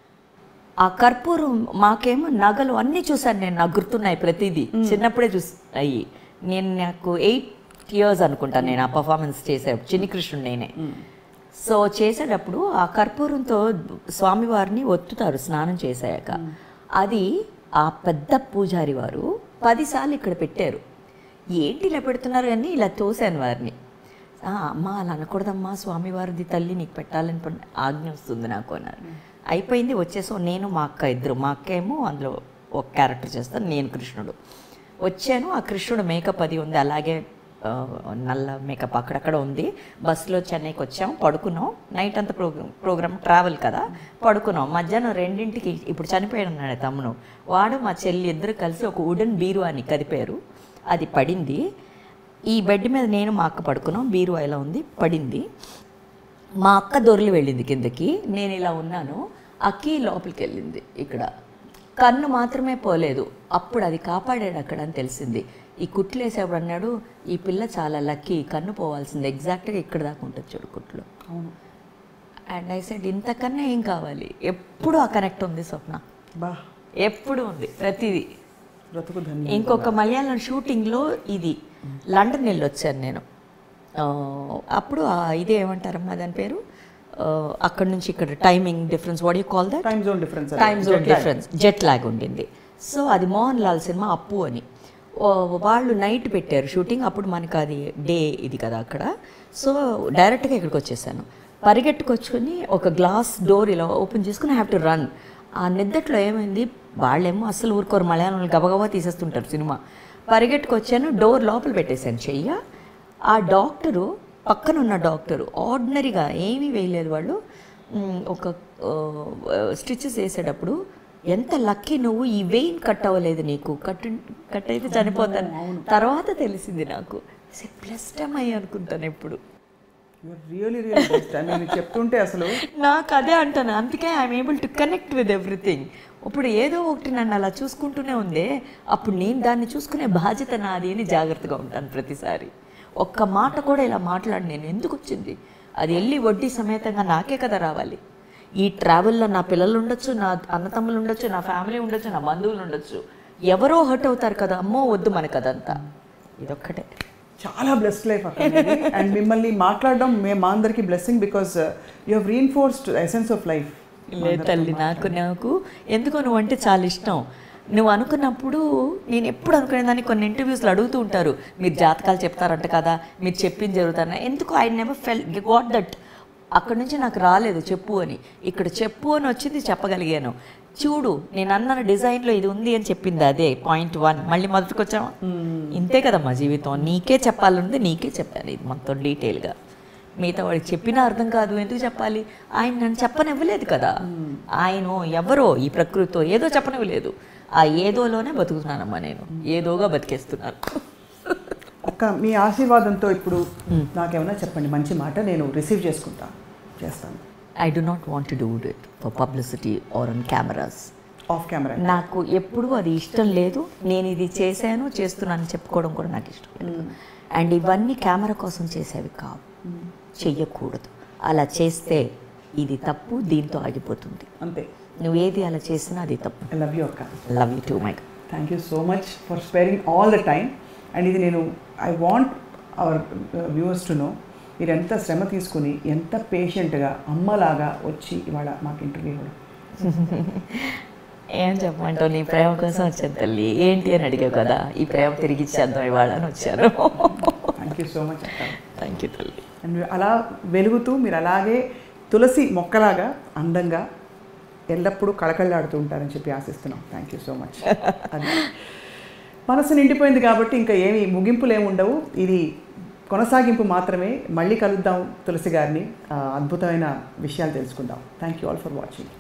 ఆ కర్పూరం మాకేమో నగలు అన్నీ చూసాను నేను నాకు గుర్తున్నాయి ప్రతిదీ చిన్నప్పుడే చూసి అయ్యి నేను నాకు ఎయిట్ ఇయర్స్ అనుకుంటాను నేను ఆ పర్ఫార్మెన్స్ చేసేటప్పుడు చిన్ని కృష్ణుడు నేనే సో చేసేటప్పుడు ఆ కర్పూరంతో స్వామివారిని ఒత్తుతారు స్నానం చేసాక అది ఆ పెద్ద పూజారి వారు పదిసార్లు ఇక్కడ పెట్టారు ఏంటి ఇలా పెడుతున్నారు అని ఇలా తోసాను వారిని "ఆ, అమ్మా అలా అనకూడదమ్మా స్వామివారిది తల్లి నీకు పెట్టాలని పన్- ఆజ్ఞ వస్తుంది నాకు అన్నారు అయిపోయింది వచ్చేసాం నేను మా అక్క ఇద్దరు మా అక్క ఏమో అందులో ఒక క్యారెక్టర్ చేస్తాను నేను కృష్ణుడు వచ్చాను ఆ కృష్ణుడు మేకప్ అది ఉంది అలాగే ఆ, నల్ల మేకప్ అక్కడక్కడ ఉంది బస్సులో చెన్నైకి వచ్చాం పడుకున్నాం నైట్ అంతా ప్రోగ్రామ్ ప్రోగ్రామ్ ట్రావెల్ కదా పడుకున్నాం మధ్యాహ్నం రెండింటికి ఇప్పుడు చనిపోయాడు అన్నాడు తమ్ముడు వాడు మా చెల్లి ఇద్దరు కలిసి ఒక వుడెన్ బీరువాని కదిపారు అది పడింది ఈ బెడ్ మీద నేను మా అక్క పడుకున్నాం బీరువా ఇలా ఉంది పడింది మా అక్క దొర్లి వెళ్ళింది కిందకి నేను ఇలా ఉన్నాను అక్కి లోపలికి వెళ్ళింది ఇక్కడ కన్ను మాత్రమే పోలేదు అప్పుడు అది కాపాడాడు అక్కడ అని తెలిసింది ఈ కుట్లు వేసేప్పుడు అన్నాడు ఈ పిల్ల చాలా లక్కీ కన్ను పోవాల్సింది ఎగ్జాక్ట్గా ఇక్కడ దాకా ఉంటుంది చూడు కుట్లు అవును అండ్ ఐ సెడ్ ఇంతకన్నా ఏం కావాలి ఎప్పుడు ఆ కనెక్ట్ ఉంది స్వప్న బా ఎప్పుడు ఉంది ప్రతిదీ బ్రతుకు ధన్యం ఇంకొక మలయాళం షూటింగ్లో ఇది లండన్ వెళ్ళి వచ్చాను నేను ఆ, అప్పుడు ఆ ఇది ఏమంటారమ్మా దాని పేరు ఆ, అక్కడ నుంచి ఇక్కడ timing difference what you call that time zone difference time zone difference jet lag ఉండింది సో అది మోహన్ లాల్ సినిమా అప్పు అని ఓ, వాళ్ళు నైట్ పెట్టారు షూటింగ్ అప్పుడు మనకు అది డే ఇది కదా అక్కడ సో డైరెక్ట్గా ఇక్కడికి వచ్చేసాను పరిగెట్టుకొచ్చుకొని ఒక గ్లాస్ డోర్ ఇలా ఓపెన్ చేసుకుని హ్యావ్ టు రన్ ఆ నిద్దట్లో ఏమైంది వాళ్ళేమో అసలు ఊరుకోరు మలయాళంలో గబగబా తీసేస్తుంటారు సినిమా పరిగెట్టుకొచ్చాను డోర్ లోపల పెట్టేశాను చెయ్య ఆ డాక్టరు పక్కన ఉన్న డాక్టరు ఆర్డినరీగా ఏమీ వేయలేదు వాళ్ళు మ్, ఒక స్టిచెస్ వేసేటప్పుడు ఎంత లక్కీ నువ్వు ఈ వెయిన్ కట్ అవ్వలేదు నీకు కట్ కట్ అయితే చనిపోతాను తర్వాత తెలిసింది నాకు ప్లస్టమ్ అయ్యి అనుకుంటాను ఎప్పుడు రియలీ రియల్ బెస్ట్ నేను చెప్తుంటే అసలు నాకు అదే అంటాను అందుకే I'm able to connect with everything ఇప్పుడు ఏదో ఒకటి నన్ను అలా చూసుకుంటూనే ఉంది అప్పుడు నేను దాన్ని చూసుకునే బాధ్యత నాది అని జాగ్రత్తగా ఉంటాను ప్రతిసారి ఒక్క మాట కూడా ఇలా మాట్లాడి నేను ఎందుకు వచ్చింది అది వెళ్ళి వడ్డీ సమేతంగా నాకే కదా రావాలి ఈ ట్రావెల్లో నా పిల్లలు ఉండొచ్చు నా అన్నతమ్ములు ఉండొచ్చు నా ఫ్యామిలీ ఉండొచ్చు నా బంధువులు ఉండొచ్చు ఎవరో హర్ట్ అవుతారు కదా అమ్మో వద్దు మనకు అదంతా ఇదొక్కటే చాలా బ్లెస్డ్ లైఫ్ అక్కడ అండ్ మిమ్మల్ని మాట్లాడడం మేము మా అందరికీ blessing because you have reinforced essence of life లేదు తల్లి నాకు నాకు ఎందుకో నువ్వు అంటే చాలా ఇష్టం నువ్వు అనుకున్నప్పుడు నేను ఎప్పుడు అనుకునేదాన్ని కొన్ని ఇంటర్వ్యూస్లో అడుగుతూ ఉంటారు మీరు జాతకాలు చెప్తారంట కదా మీరు చెప్పింది జరుగుతారా ఎందుకు I never fell got that అక్కడ నుంచి నాకు రాలేదు చెప్పు అని ఇక్కడ చెప్పు అని వచ్చింది చెప్పగలిగాను చూడు నేను అన్న డిజైన్లో ఇది ఉంది అని చెప్పింది అదే పాయింట్ వన్ మళ్ళీ మొదటికి వచ్చామా ఇంతే కదా మా జీవితం నీకే చెప్పాలన్నది నీకే చెప్పాను ఇది మొత్తం డీటెయిల్గా మిగతా వాడికి చెప్పినా అర్థం కాదు ఎందుకు చెప్పాలి ఆయన నన్ను చెప్పనివ్వలేదు కదా ఆయన ఎవరో ఈ ప్రకృతితో ఏదో చెప్పనివ్వలేదు ఆ ఏదోలోనే బతుకుతున్నానమ్మా నేను ఏదోగా బతికేస్తున్నాను అక్క మీ ఆశీర్వాదంతో ఇప్పుడు నాకేమైనా చెప్పండి మంచి మాట నేను రిసీవ్ చేసుకుంటాను చేస్తాను I do not want do it for publicity or on cameras off camera నాకు ఎప్పుడూ అది ఇష్టం లేదు నేను ఇది చేశాను చేస్తున్నాను చెప్పుకోవడం కూడా నాకు ఇష్టం లేదు అండ్ ఇవన్నీ కెమెరా కోసం చేసేవి కావు చెయ్యకూడదు అలా చేస్తే ఇది తప్పు దీంతో ఆగిపోతుంది అంతే నువ్వు ఏది అలా చేసినా అది తప్పు ఐ లవ్ యూ అక్క love you too my thank you so much for sparing all the time and ఇది నేను I want our viewers to know మీరు ఎంత శ్రమ తీసుకుని ఎంత పేషెంట్గా అమ్మలాగా వచ్చి ఇవాళ మాకు ఇంటర్వ్యూ ఇవ్వడం ఏం చెప్పమంటావు నీ ప్రేమ కోసం వచ్చాను తల్లి ఏంటి అని అడిగావు కదా ఈ ప్రేమ తిరిగి ఇచ్చేద్దాం ఇవాళ అని వచ్చాను థ్యాంక్ యూ సో మచ్ అక్క థ్యాంక్ యూ తల్లి అండ్ మీరు అలా వెలుగుతూ మీరు అలాగే తులసి మొక్కలాగా అందంగా ఎల్లప్పుడూ కళకళలాడుతూ ఉంటారని చెప్పి ఆశిస్తున్నాం థ్యాంక్ యూ సో మచ్ అది మనసు నిండిపోయింది కాబట్టి ఇంకా ఏమి ముగింపులు ఏమి ఉండవు ఇది కొనసాగింపు మాత్రమే మళ్ళీ కలుద్దాం తులసి గారిని ఆ, అద్భుతమైన విషయాలు తెలుసుకుందాం thank you all for watching